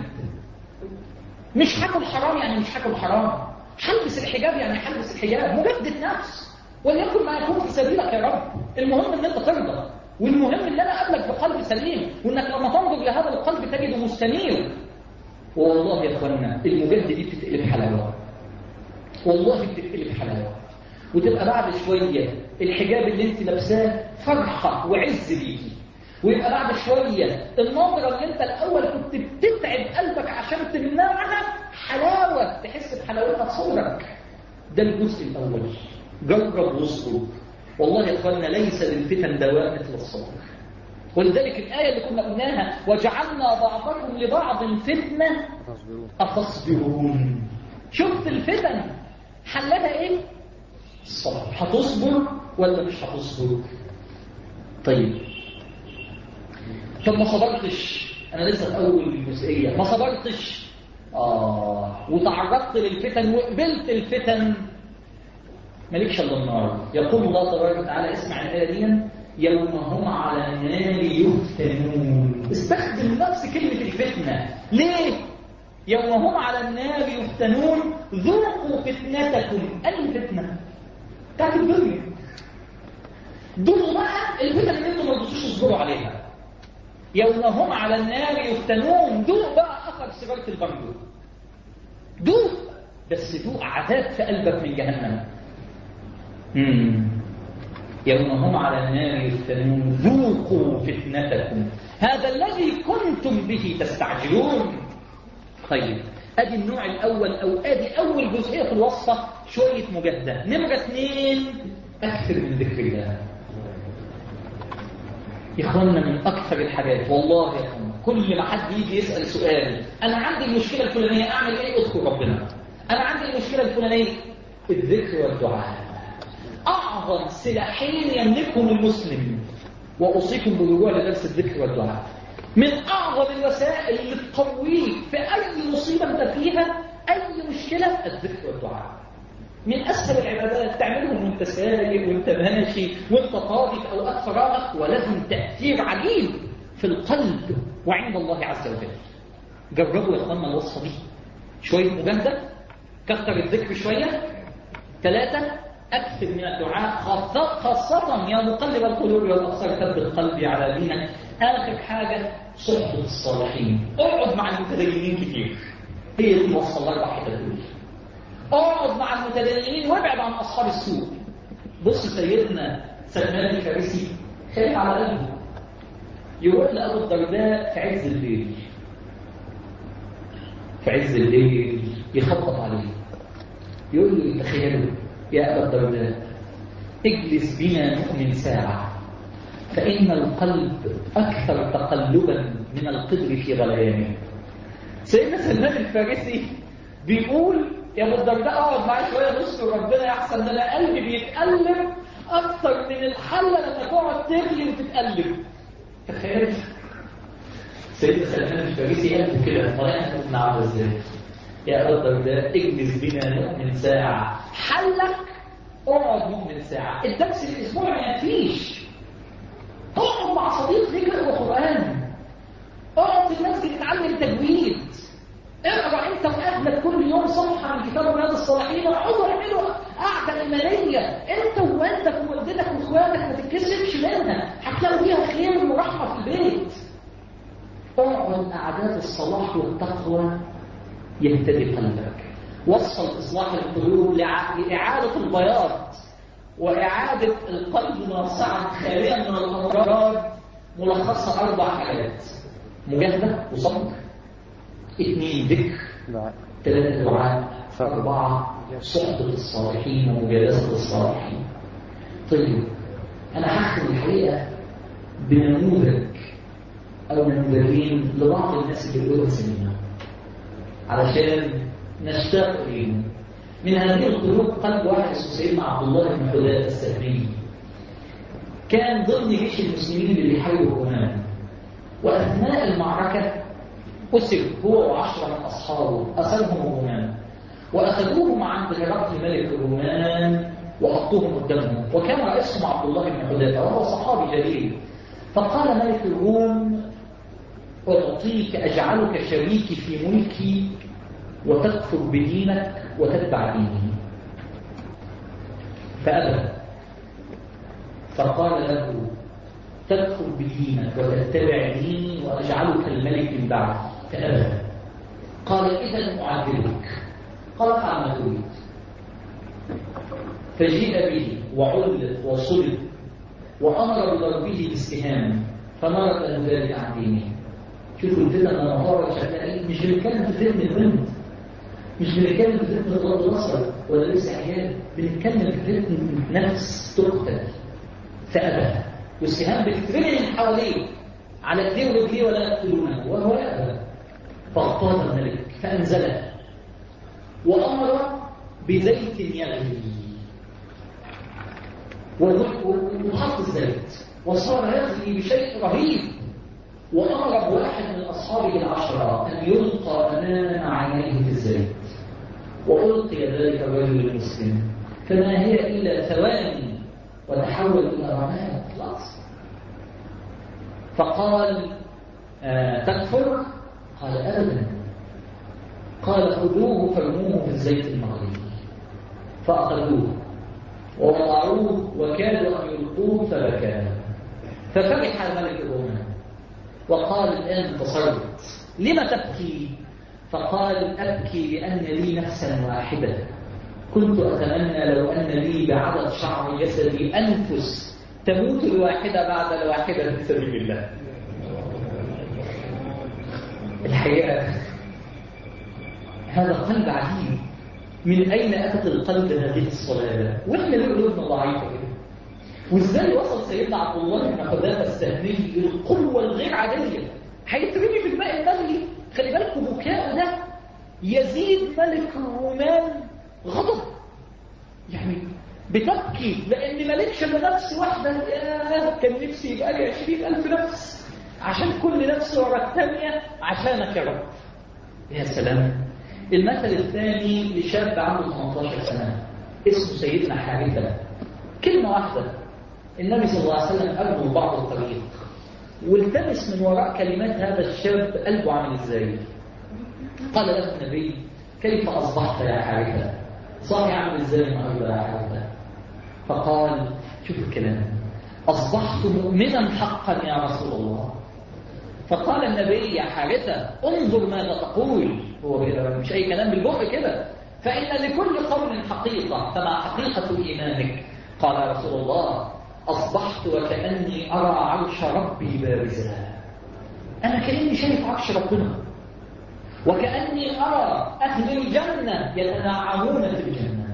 مش هاكل حرام يعني مش هاكل حرام هلبس الحجاب يعني هلبس الحجاب مجدد نفس وليكن ما يكون في سبيلك يا رب المهم ان انت ترضى والمهم ان انا اقابلك بقلب سليم وانك لما تنظر لهذا القلب تجده مستنير والله يا اخوانا المجاهده دي بتتقلب حلاوه والله بتتقلب حلاوه وتبقى بعد شويه الحجاب اللي انت لابساه فرحه وعز ليكي ويبقى بعد شوية النظرة اللي انت الأول كنت بتتعب قلبك عشان تمنعها حلاوة تحس بحلاوتها تصورك ده الجزء الأول جرب واصبر والله يا اخوانا ليس للفتن دواء مثل الصبر ولذلك الآية اللي كنا قلناها وجعلنا بعضكم لبعض فتنة أتصبرون شفت الفتن حلها ايه؟ الصبر هتصبر ولا مش هتصبر؟ طيب طب ما صبرتش انا لسه في اول الجزئيه ما صبرتش اه وتعرضت للفتن وقبلت الفتن مالكش الا النار يقول الله تبارك وتعالى اسمع الايه دي يوم هم على النار يفتنون استخدم نفس كلمه الفتنه ليه يوم هم على النار يفتنون ذوقوا فتنتكم اي فتنه بتاعت الدنيا دول بقى الفتن اللي انتم ما رضيتوش تصبروا عليها يوم هم على النار يفتنون دوق بقى أثر سيجارة البنجو دوق بس دوق عذاب في قلبك من جهنم مم. يوم هم على النار يفتنون ذوقوا فتنتكم هذا الذي كنتم به تستعجلون طيب ادي النوع الاول او ادي اول جزئيه في الوصفه شويه مجاهده نمره اثنين اكثر من ذكر الله يا اخوانا من اكثر الحاجات والله يا اخوانا كل ما حد يجي يسال سؤال انا عندي المشكله الفلانيه اعمل ايه اذكر ربنا انا عندي المشكله الفلانيه الذكر والدعاء اعظم سلاحين يملكهم المسلم واوصيكم بالرجوع لدرس الذكر والدعاء من اعظم الوسائل اللي تقويك في اي مصيبه انت فيها اي مشكله الذكر والدعاء من أسهل العبادات تعملهم وانت سايق وانت ماشي وانت طاغي في أوقات فراغك ولازم تأثير عجيب في القلب وعند الله عز وجل جربوا يا اخوانا الوصفة دي شوية مجاهدة كثر الذكر شوية ثلاثة أكثر من الدعاء خاصة, خاصة يا مقلب القلوب والأبصار ثبت قلبي على دينك آخر حاجة صحبة الصالحين اقعد مع المتدينين كتير هي دي الوصفة الأربع حتت دول اقعد مع المتدينين وابعد عن اصحاب السوء بص سيدنا سلمان الفارسي خايف على قلبه يروح لابو الدرداء في عز الليل في عز الليل يخبط عليه يقول له تخيلوا يا ابا الدرداء اجلس بنا نؤمن ساعة فإن القلب أكثر تقلبا من القدر في غليانه سيدنا سلمان الفارسي بيقول يا ابو الدرداء اقعد معايا شويه بص ربنا يحسن ده انا قلبي بيتقلب اكثر من الحله لما تقعد تغلي وتتقلب تخيل سيدنا سلمان الفارسي قال كده طريقه هتكون عامله ازاي يا ابو الدرداء اجلس بنا نؤمن ساعه حلك اقعد مؤمن ساعه الدرس الاسبوع ما يكفيش اقعد مع صديق ليك اقرا قران اقعد في المسجد تتعلم تجويد اقرا انت واهلك كل يوم صفحه من كتاب رياض الصالحين اقعدوا اعملوا قعده ايمانيه انت ووالدك ووالدتك واخواتك ما تتكسفش منها هتلاقوا فيها خير ورحمه في البيت اقعد قعدات الصلاح والتقوى يهتدي قلبك وصل اصلاح القلوب لاعاده البياض واعاده القلب ناصعا خاليا من الامراض ملخصها اربع حاجات مجاهده وصبر اثنين ذكر ثلاثة دعاء أربعة صحبة الصالحين ومجالسة الصالحين طيب أنا هختم الحقيقة بنموذج أو نموذجين لبعض الناس اللي بيقولوا سنين علشان نشتاق إليهم من هذه القلوب قلب واحد اسمه سيدنا عبد الله بن حذافة السهمي كان ضمن جيش المسلمين اللي بيحاربوا الرومان وأثناء المعركة أسر هو وعشرة من أصحابه أسرهم الرومان وأخذوهم عند هرقل ملك الرومان وحطوهم قدامهم وكان رئيسهم عبد الله بن حذافة وهو صحابي جليل فقال ملك الروم أعطيك أجعلك شريكي في ملكي وتكفر بدينك وتتبع ديني فأبى فقال له تكفر بدينك وتتبع ديني وأجعلك الملك من بعدي فأبى قال إذا أعذبك قال افعل ما تريد فجيء به وعل وصلب وأمر بضربه بالسهام فمرت له ذلك عن دينه شوفوا الفتن لما طارت شكلها مش بنتكلم في فتن البنت مش بنتكلم في فتن غض البصر ولا لسه عيال بنتكلم في فتن نفس تقتل فأبى والسهام بتترمي من حواليه على ايديه ورجليه ولا يقتلونه وهو يأبى فاغتاظ الملك فأنزله وأمر بزيت يغلي وحط الزيت وصار يغلي بشيء رهيب وأمر بواحد من أصحابه العشرة أن يلقى أمام عينيه في الزيت وألقي ذلك الرجل المسلم فما هي إلا ثواني وتحول إلى رماد خلاص فقال آه تكفر قال أبدا قال خذوه فارموه في الزيت المغلي فأخذوه ووضعوه وكادوا أن يلقوه فبكى ففرح الملك الرومان وقال الآن انتصرت لم تبكي فقال أبكي لأن لي نفسا واحدة كنت أتمنى لو أن لي بعدد شعر جسدي أنفس تموت الواحدة بعد الواحدة في سبيل الله الحقيقة هذا قلب عجيب من أين أتت القلب هذه الصلابة وإحنا ليه قلوبنا ضعيفة كده وإزاي وصل سيدنا عبد الله بن حذافة السهمي للقوة الغير عادية هيترمي في الماء المغلي خلي بالكم بكاء ده يزيد ملك الرومان غضب يعني بتبكي لأن مالكش إلا نفس واحدة يا كان نفسي يبقى لي 20000 نفس عشان كل نفس ورا الثانية عشانك يا رب يا سلام المثل الثاني لشاب عنده 18 سنة اسمه سيدنا حارثة كلمة واحدة النبي صلى الله عليه وسلم أبنوا بعض الطريق والتمس من وراء كلمات هذا الشاب قلبه عامل ازاي قال له النبي كيف أصبحت يا حارثة صاحي عامل ازاي النهارده يا حارثة فقال شوف الكلام أصبحت مؤمنا حقا يا رسول الله فقال النبي يا حارثة انظر ماذا تقول هو مش أي كلام بالبق كده فإن لكل قول حقيقة فما حقيقة إيمانك قال يا رسول الله أصبحت وكأني أرى عرش ربي بارزا أنا كأني شايف عرش ربنا وكأني أرى أهل الجنة يتنعمون في الجنة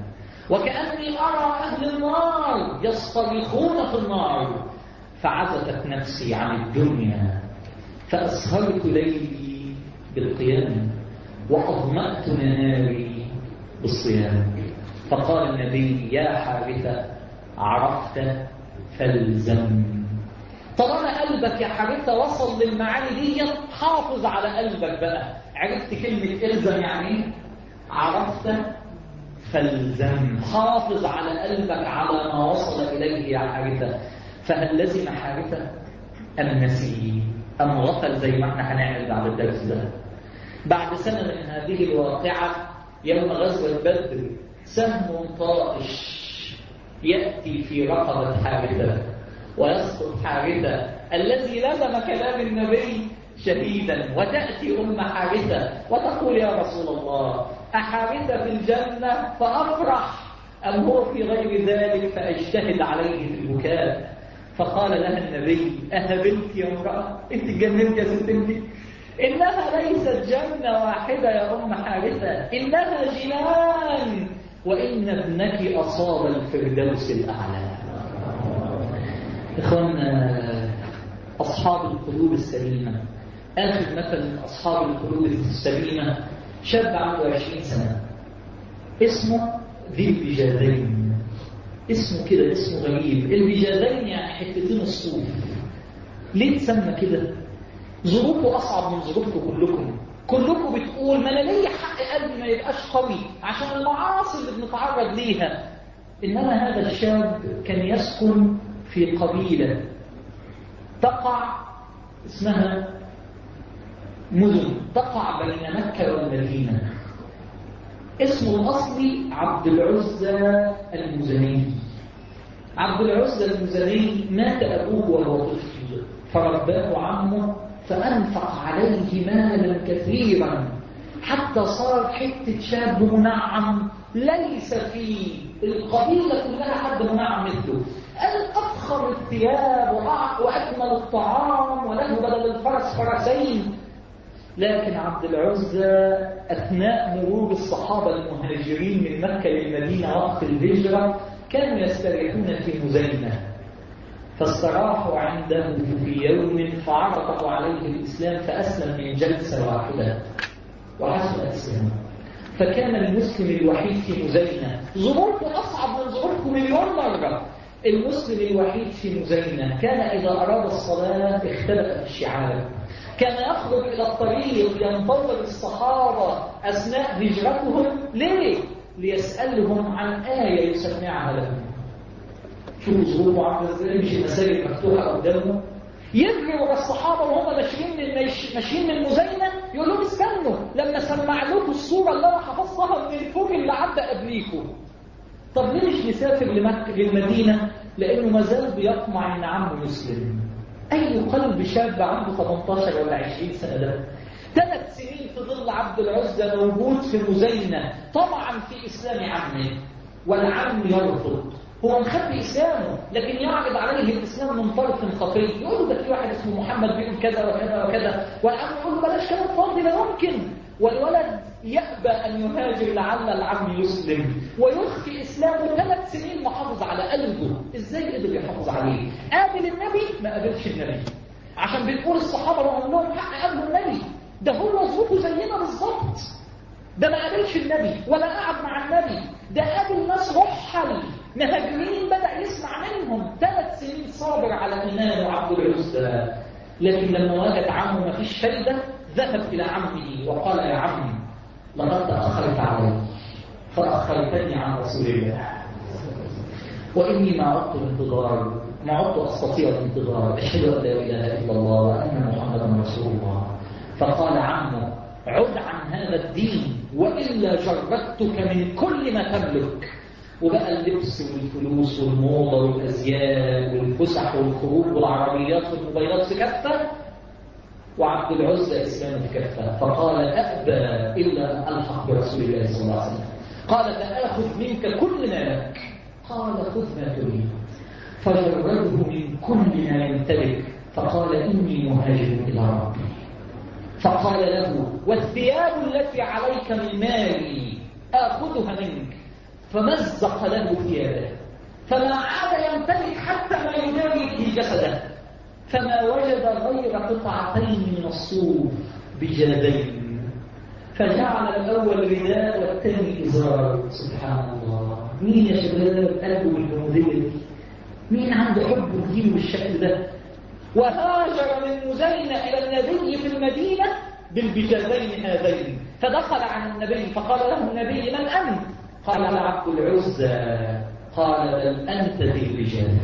وكأني أرى أهل النار يصطرخون في النار فعزفت نفسي عن الدنيا فأسهرت ليلي بالقيام وأظمأت نهاري بالصيام فقال النبي يا حارثة عرفت فالزم طالما قلبك يا حارثة وصل للمعاني دي حافظ على قلبك بقى عرفت كلمة الزم يعني ايه؟ عرفت فالزم حافظ على قلبك على ما وصل إليه يا حارثة فهل لزم حارثة أم نسي أم غفل زي ما احنا هنعمل بعد الدرس ده بعد سنة من هذه الواقعة يوم غزوة بدر سهم طائش يأتي في رقبة حارثة ويسقط حارثة الذي لزم كلام النبي شديدا وتأتي أم حارثة وتقول يا رسول الله أحارثة في الجنة فأفرح أم هو في غير ذلك فأجتهد عليه في البكاء فقال لها النبي أهبلت يا امرأة أنت جننت يا ست انت إنها ليست جنة واحدة يا أم حارثة إنها جنان وإن ابنك أصاب الفردوس الأعلى إخوانا أصحاب القلوب السليمة آخر مثل من أصحاب القلوب السليمة شاب عنده 20 سنة اسمه ذي البجادين اسمه كده اسمه غريب البجادين يعني حتتين الصوف ليه تسمى كده ظروفه أصعب من ظروفكم كلكم كلكم بتقول ما انا ليا حق قلبي ما يبقاش قوي عشان المعاصي اللي بنتعرض ليها انما هذا الشاب كان يسكن في قبيله تقع اسمها مدن تقع بين مكه والمدينه اسمه الاصلي عبد العزى المزني عبد العزى المزني مات ابوه وهو طفل فرباه عمه فأنفق عليه مالا كثيرا حتى صار حتة شاب منعم ليس في القبيلة كلها حد منعم مثله الأفخر الثياب وأكمل الطعام وله بدل الفرس فرسين لكن عبد العزى أثناء مرور الصحابة المهاجرين من مكة للمدينة وقت الهجرة كانوا يستريحون في مزينة فاستراحوا عنده في يوم فعرضه عليه الإسلام فأسلم من جلسة واحدة وحسن أسلم فكان المسلم الوحيد في مزينة ظروفه أصعب من ظروفكم مليون مرة المسلم الوحيد في مزينة كان إذا أراد الصلاة اختلفت الشعار كان يخرج إلى الطريق ينتظر الصحابة أثناء هجرتهم ليه؟ ليسألهم عن آية يسمعها لهم شوفوا ظروفه عامله ازاي مش المساجد مفتوحه قدامه يجري ورا الصحابه وهم ماشيين من ماشيين من مزينه يقول لهم استنوا لما سمع لكم الصوره اللي انا حفظتها من الفوق اللي عدى قبليكم طب ليه مش نسافر لمكه للمدينه لانه ما زال بيطمع ان عمه يسلم اي قلب شاب عنده 18 ولا 20 سنه ده ثلاث سنين في ظل عبد العزة موجود في مزينة طبعا في إسلام عمه والعم يرفض هو مخبي إسلامه لكن يعرض عليه الإسلام من طرف خفي يقول له ده في واحد اسمه محمد بيقول كذا وكذا وكذا والعم يقول له بلاش كلام فاضي لا يمكن والولد يأبى أن يهاجر لعل العم يسلم ويخفي إسلامه ثلاث سنين محافظ على قلبه إزاي قدر يحافظ عليه قابل النبي ما قابلش النبي عشان بتقول الصحابة لهم لهم حق قابلوا النبي ده هو ظروفه زينا بالظبط ده ما قابلش النبي ولا قعد مع النبي ده قابل ناس رحل مهاجرين بدأ يسمع منهم ثلاث سنين صابر على إيمانه عبد العزى لكن لما وجد عمه ما فيش فايدة ذهب إلى عمه وقال يا عمي لقد تأخرت علي فأخرتني عن رسول الله وإني ما عدت الانتظار ما عدت أستطيع الانتظار أشهد أن لا إله إلا الله وأن محمدا رسول الله فقال عمه عد عن هذا الدين وإلا جردتك من كل ما تملك وبقى اللبس والفلوس والموضة والأزياء والفسح والخروج والعربيات والموبايلات في كفة وعبد العزى إسلامه في كفة فقال أأبى إلا أن ألحق برسول الله صلى الله عليه وسلم قال فآخذ منك كل ما لك قال خذ ما تريد فجرده من كل ما يمتلك فقال إني مهاجر إلى ربي فقال له والثياب التي عليك من مالي آخذها منك فمزق له ثيابه فما عاد يمتلك حتى ما يجاري به جسده فما وجد غير قطعتين من الصوف بجلدين فجعل الأول رداء والثاني إزار سبحان الله مين يا شباب قلبه الجمهورية دي مين عنده حب الدين بالشكل ده وهاجر من مزينة إلى النبي في المدينة بالبجادين هذين فدخل على النبي فقال له النبي من أنت قال عبد العزى قال بل أنت ذي البجادين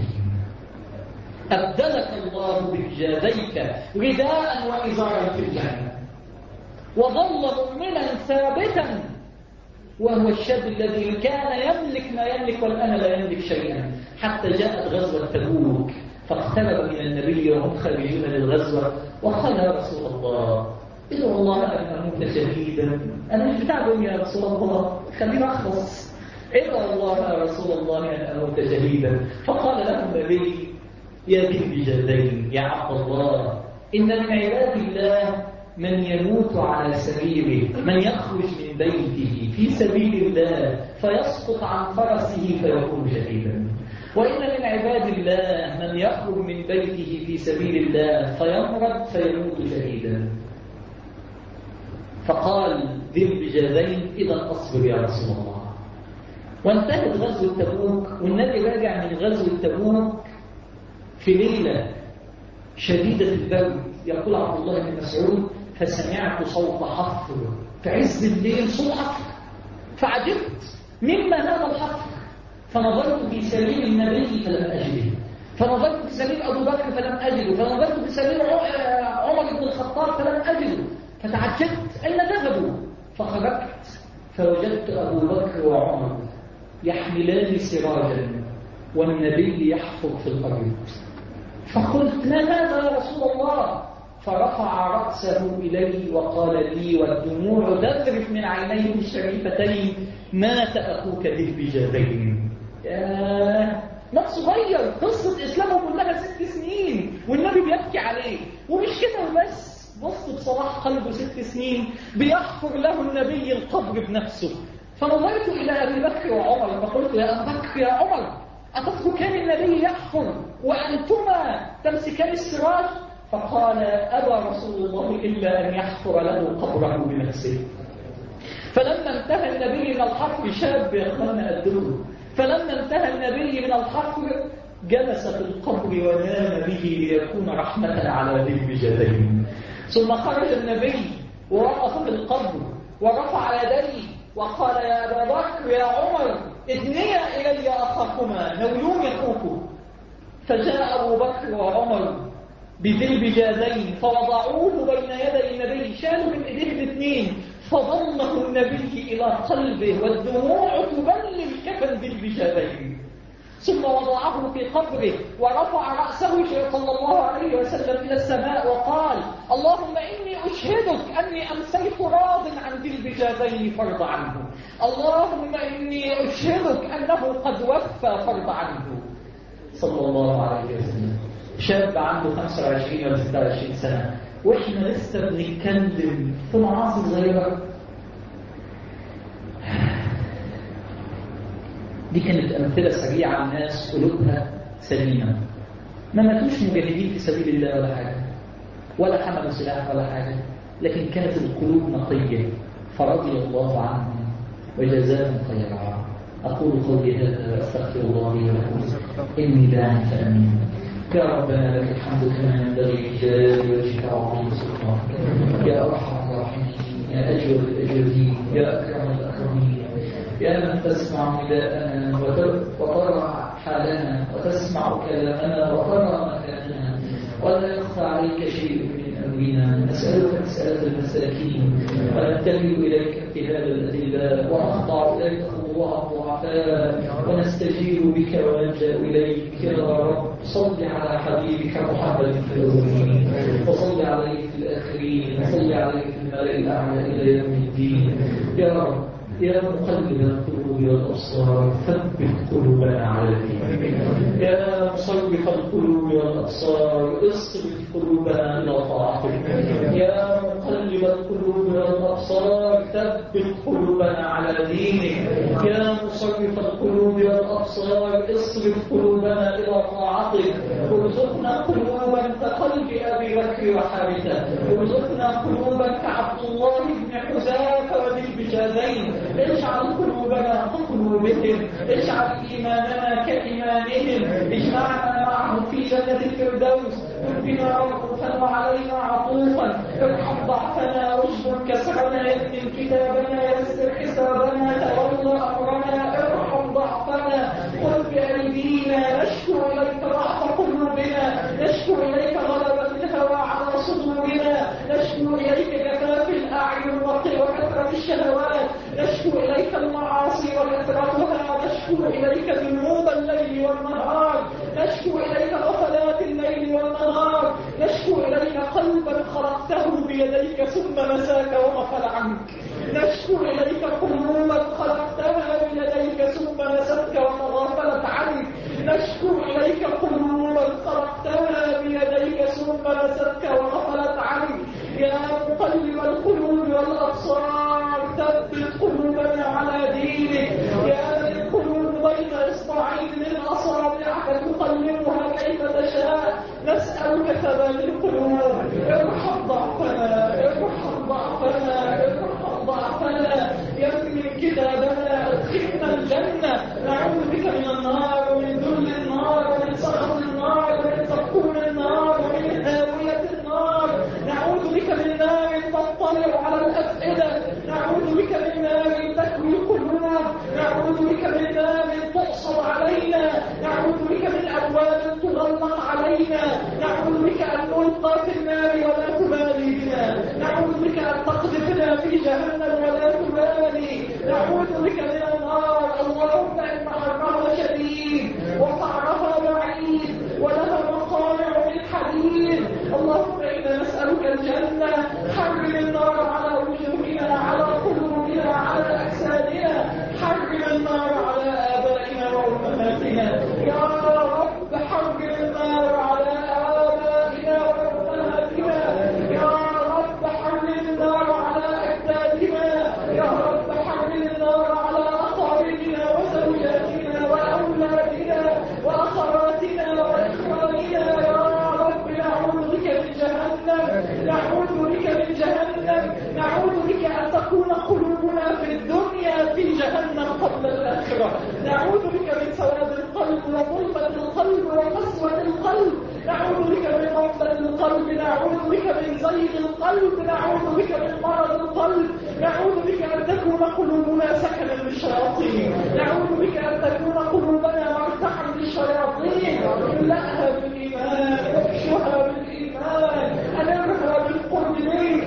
أبدلك الله ببجاديك رداء وإزارا في الجنة وظل مؤمنا ثابتا وهو الشاب الذي كان يملك ما يملك والآن لا يملك شيئا حتى جاءت غزوة تبوك فاقترب من النبي وهم خارجون للغزوة وقال يا رسول الله ادعو الله أن أموت شهيدا أنا مش بتاعكم يا رسول الله خليني أخلص ادعو الله يا رسول الله أن أموت شهيدا فقال له النبي يا ذي البجلدين يا عبد الله إن من عباد الله من يموت على سريره من يخرج من بيته في سبيل الله فيسقط عن فرسه فيكون شهيدا وإن من عباد الله من يخرج من بيته في سبيل الله فيمرض فيموت شهيدا فقال ذي البجادين إذا أصبر يا رسول الله وانتهت غزوة تبوك والنبي راجع من غزوة تبوك في ليلة شديدة البرد يقول عبد الله بن مسعود فسمعت صوت حفر في عز الليل صوت حفر فعجبت مما هذا الحفر فنظرت في سبيل النبي فلم أجده فنظرت في سبيل أبو بكر فلم أجده فنظرت في سبيل عمر بن الخطاب فلم أجده فتعجبت أين ذهبوا فخرجت فوجدت أبو بكر وعمر يحملان سراجا والنبي يحفر في الأرض فقلت ما هذا يا رسول الله فرفع رأسه إلي وقال لي والدموع تذرف من عينيه الشريفتين مات أخوك ذي البجادين ياه لا صغير قصة إسلامه كلها ست سنين والنبي بيبكي عليه ومش كده وبس بص بصلاح قلبه ست سنين بيحفر له النبي القبر بنفسه فنظرت إلى أبي بكر وعمر فقلت يا أبي بكر يا عمر أتتركان النبي يحفر وأنتما تمسكان السراج فقال أبى رسول الله إلا أن يحفر له قبره بنفسه فلما انتهى النبي من الحفر شاب يقال أدره فلما انتهى النبي من الحفر جلس في القبر ونام به ليكون رحمة على ذي البجدين ثم خرج النبي ووقف في القبر ورفع يديه وقال يا أبا بكر يا عمر ادنيا إلي أخاكما نولون يخوكم فجاء أبو بكر وعمر بذي البجادين فوضعوه بين يدي النبي شالوا من ايديه الاثنين فضمه النبي الى قلبه والدموع تبلل كفن ذي البجادين ثم وضعه في قبره ورفع رأسه صلى الله عليه وسلم إلى السماء وقال اللهم إني أشهدك أني أمسيت راض عن ذي البجادين فرض عنه اللهم إني أشهدك أنه قد وفى فرض عنه صلى الله عليه وسلم شاب عنده 25 ولا 26 سنة واحنا لسه بنتكلم في معاصي صغيرة دي كانت أمثلة سريعة عن ناس قلوبها سليمة ما ماتوش مجاهدين في سبيل الله ولا حاجة ولا حملوا سلاح ولا حاجة لكن كانت القلوب نقية فرضي الله عنهم وجزاهم خيرا أقول قولي هذا وأستغفر الله لي ولكم إني داع فأمين يا ربنا لك الحمد كما ينبغي لجلال وجهك وعظيم سلطانك يا ارحم الراحمين يا اجود الاجودين يا اكرم الاكرمين يا من تسمع نداءنا وترى حالنا وتسمع كلامنا وترى مكاننا ولا يخفى عليك شيء من امرنا نسالك مساله المساكين ونتجه اليك ابتهال الادلاء ونخضع اليك خضوع الضعفاء ونستجير بك ونلجا اليك يا رب صل على حبيبك محمد في الأولين وصل عليه في الآخرين وصل عليه في الملأ الأعلى إلى يوم الدين يا رب يا مقلب القلوب والأبصار ثبت قلوبنا على دينك يا مصرف القلوب والأبصار اصرف قلوبنا إلى طاعتك يا مقلب القلوب والأبصار ثبت قلوبنا على دينك يا مصرف القلوب والأبصار اصرف قلوبنا إلى طاعتك ارزقنا قلوبا كقلب أبي بكر وحارثة ارزقنا قلوبا كعبد الله بن حذافة وذي البجازين اجعل قلوبنا كقلوبهم اجعل إيماننا كإيمانهم اجمعنا معهم في جنة الفردوس كن بنا رؤوفا وعلينا عطوفا ارحم ضعفنا واجبر كسرنا يتم كتابنا يسر حسابنا تولى أمرنا ارحم ضعفنا خذ بأيدينا نشكو إليك ضعف قلوبنا نشكو إليك غلبة الهوى على صدورنا نشكو إليك جفاف الأعين وكثرة الشهوات نشكو إليك المعاصي وكثرتها نشكو إليك ذنوب الليل والنهار نشكو إليك غفلات الليل والنهار نشكو إليك قلبا خلقته بيديك ثم مساك وغفل عنك نشكو إليك قلوبا خلقتها بيديك ثم نستك وتغافلت عنك نشكو إليك قلوبا خلقتها بيديك ثم نستك وغفلت عنك يا مقلب القلوب والأبصار ثبت قلوبنا على دينك يا ذي القلوب بين إصبعين من أصابعك تقلبها كيف تشاء نسألك ثبات القلوب ارحم ضعفنا ارحم ضعفنا ارحم ضعفنا يمن كتابنا ادخلنا الجنة نعوذ بك من النار ومن ذل النار ومن سخط النار ومن سقوم النار ومن هاوية النار نعوذ بك من نار تطلع على الأفئدة نعوذ بك من نار تكوي القلوب نعوذ بك من نار تؤصر علينا نعوذ بك من أبواب تغلق علينا نعوذ بك أن نلقى في النار ولا تبالي بنا نعوذ بك أن تقذفنا في جهنم ولا تبالي نعوذ بك من النار اللهم إن حرها شديد وقعرها بعيد ولها مقامع من حديد اللهم إنا نسألك الجنة حرم النار على وجوهنا على قلوبنا على أجسادنا حرم النار على آبائنا وأمهاتنا يا رب حرم النار على آبائنا وأمهاتنا يا رب حرم النار على أجدادنا يا رب حرم النار على أقاربنا وزوجاتنا وأولادنا وأخواتنا وإخواننا يا رب نعوذ بك من جهنم نعوذ بك من جهنم نعوذ بك أن تكون قلوبنا في الدنيا في جهنم قبل الآخرة نعوذ بك من سواد القلب وظلمة القلب وقسوة القلب نعوذ بك من غفلة القلب نعوذ بك من زيغ القلب نعوذ بك من مرض القلب نعوذ بك أن تكون قلوبنا سكنا للشياطين نعوذ بك أن تكون قلوبنا مرتحا للشياطين املأها بالإيمان واحشها بالإيمان أنرها بالقرب منك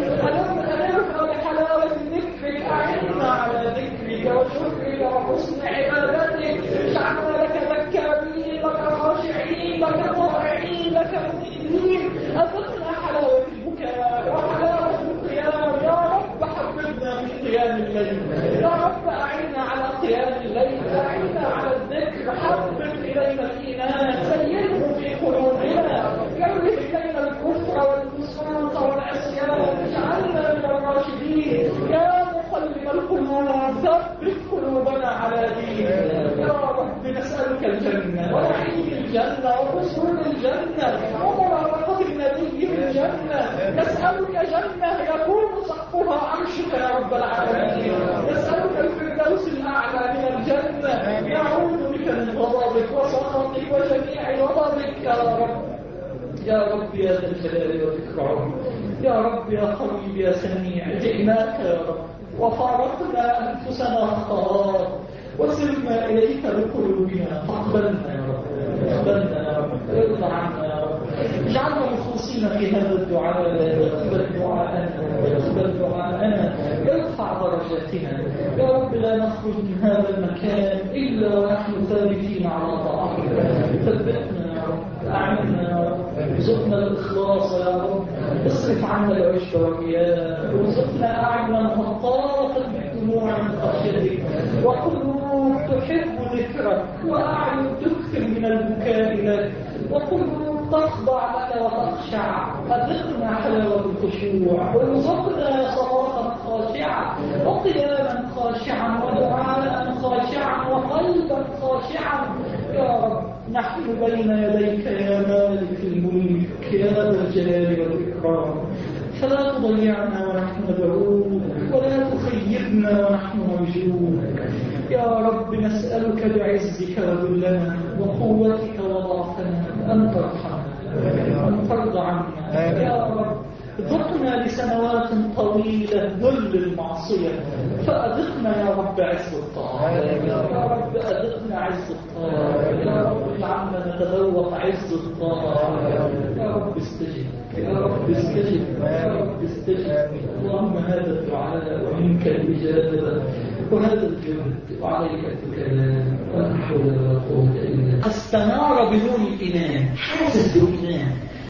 أنرها بحلاوة ذكرك أعنا على ذكرك وشكرك وحسن عبادتك اجعلنا لك ذكارين لك خاشعين لك طائعين لك مؤمنين أذقنا حلاوة البكاء وحلاوة القيام يا رب حببنا في قيام الليل يا رب أعنا على قيام الليل أعنا على الذكر حبب إلينا الإيمان سيره في قلوبنا كره إلينا الكفر والفسوق والعصيان اجعلنا من الراشدين يا مقلب القلوب ثبت قلوبنا على دينك يا رب نسألك الجنة ونعيم الجنة وحسن الجنة ومرافقة النبي في الجنة نسألك جنة يكون سقفها عرشك يا رب العالمين نسألك الفردوس الأعلى من الجنة نعوذ بك من غضبك وسخطك وجميع غضبك يا رب يا رب يا ذا الجلال والإكرام يا رب يا قريب يا سميع جئناك يا رب وفارقنا أنفسنا خطرات وسرنا إليك بقلوبنا فاقبلنا يا رب اقبلنا يا رب ارضى عنا يا رب اجعلنا مخلصين في هذا الدعاء اقبل دعاءنا اقبل دعاءنا ارفع درجاتنا يا رب لا نخرج من هذا المكان إلا ونحن ثابتين على طاعتك ثبتنا يا رب أعنا يا رب ارزقنا الإخلاص يا رب اصرف عنا العشب والرياء ارزقنا أعينا خطافة بالدموع من خشيتك وقلوب تحب ذكرك وأعين تكثر من البكاء لك وقلوب تخضع لك وتخشع أذقنا حلاوة الخشوع وارزقنا صلاة خاشعة وقياما خاشعا ودعاء خاشعا وقلبا خاشعا يا رب نحن بين يديك يا مالك الملك يا ذا الجلال والإكرام فلا تضيعنا ونحن ندعوك ولا تخيبنا ونحن نرجوك يا رب نسألك بعزك وذلنا وقوتك وضعفنا أن ترحمنا أن ترضى عنا يا رب ذقنا لسنوات طويلة ذل المعصية فأذقنا يا رب عز الطاعة يا رب أذقنا عز الطاعة يا رب اجعلنا نتذوق عز الطاعة يا رب استجب يا رب استجب يا رب استجب اللهم هذا الدعاء ومنك الإجابة وهذا الجهد وعليك الكلام ولا حول ولا قوة إلا استنار بنور الإيمان حاسس بالإيمان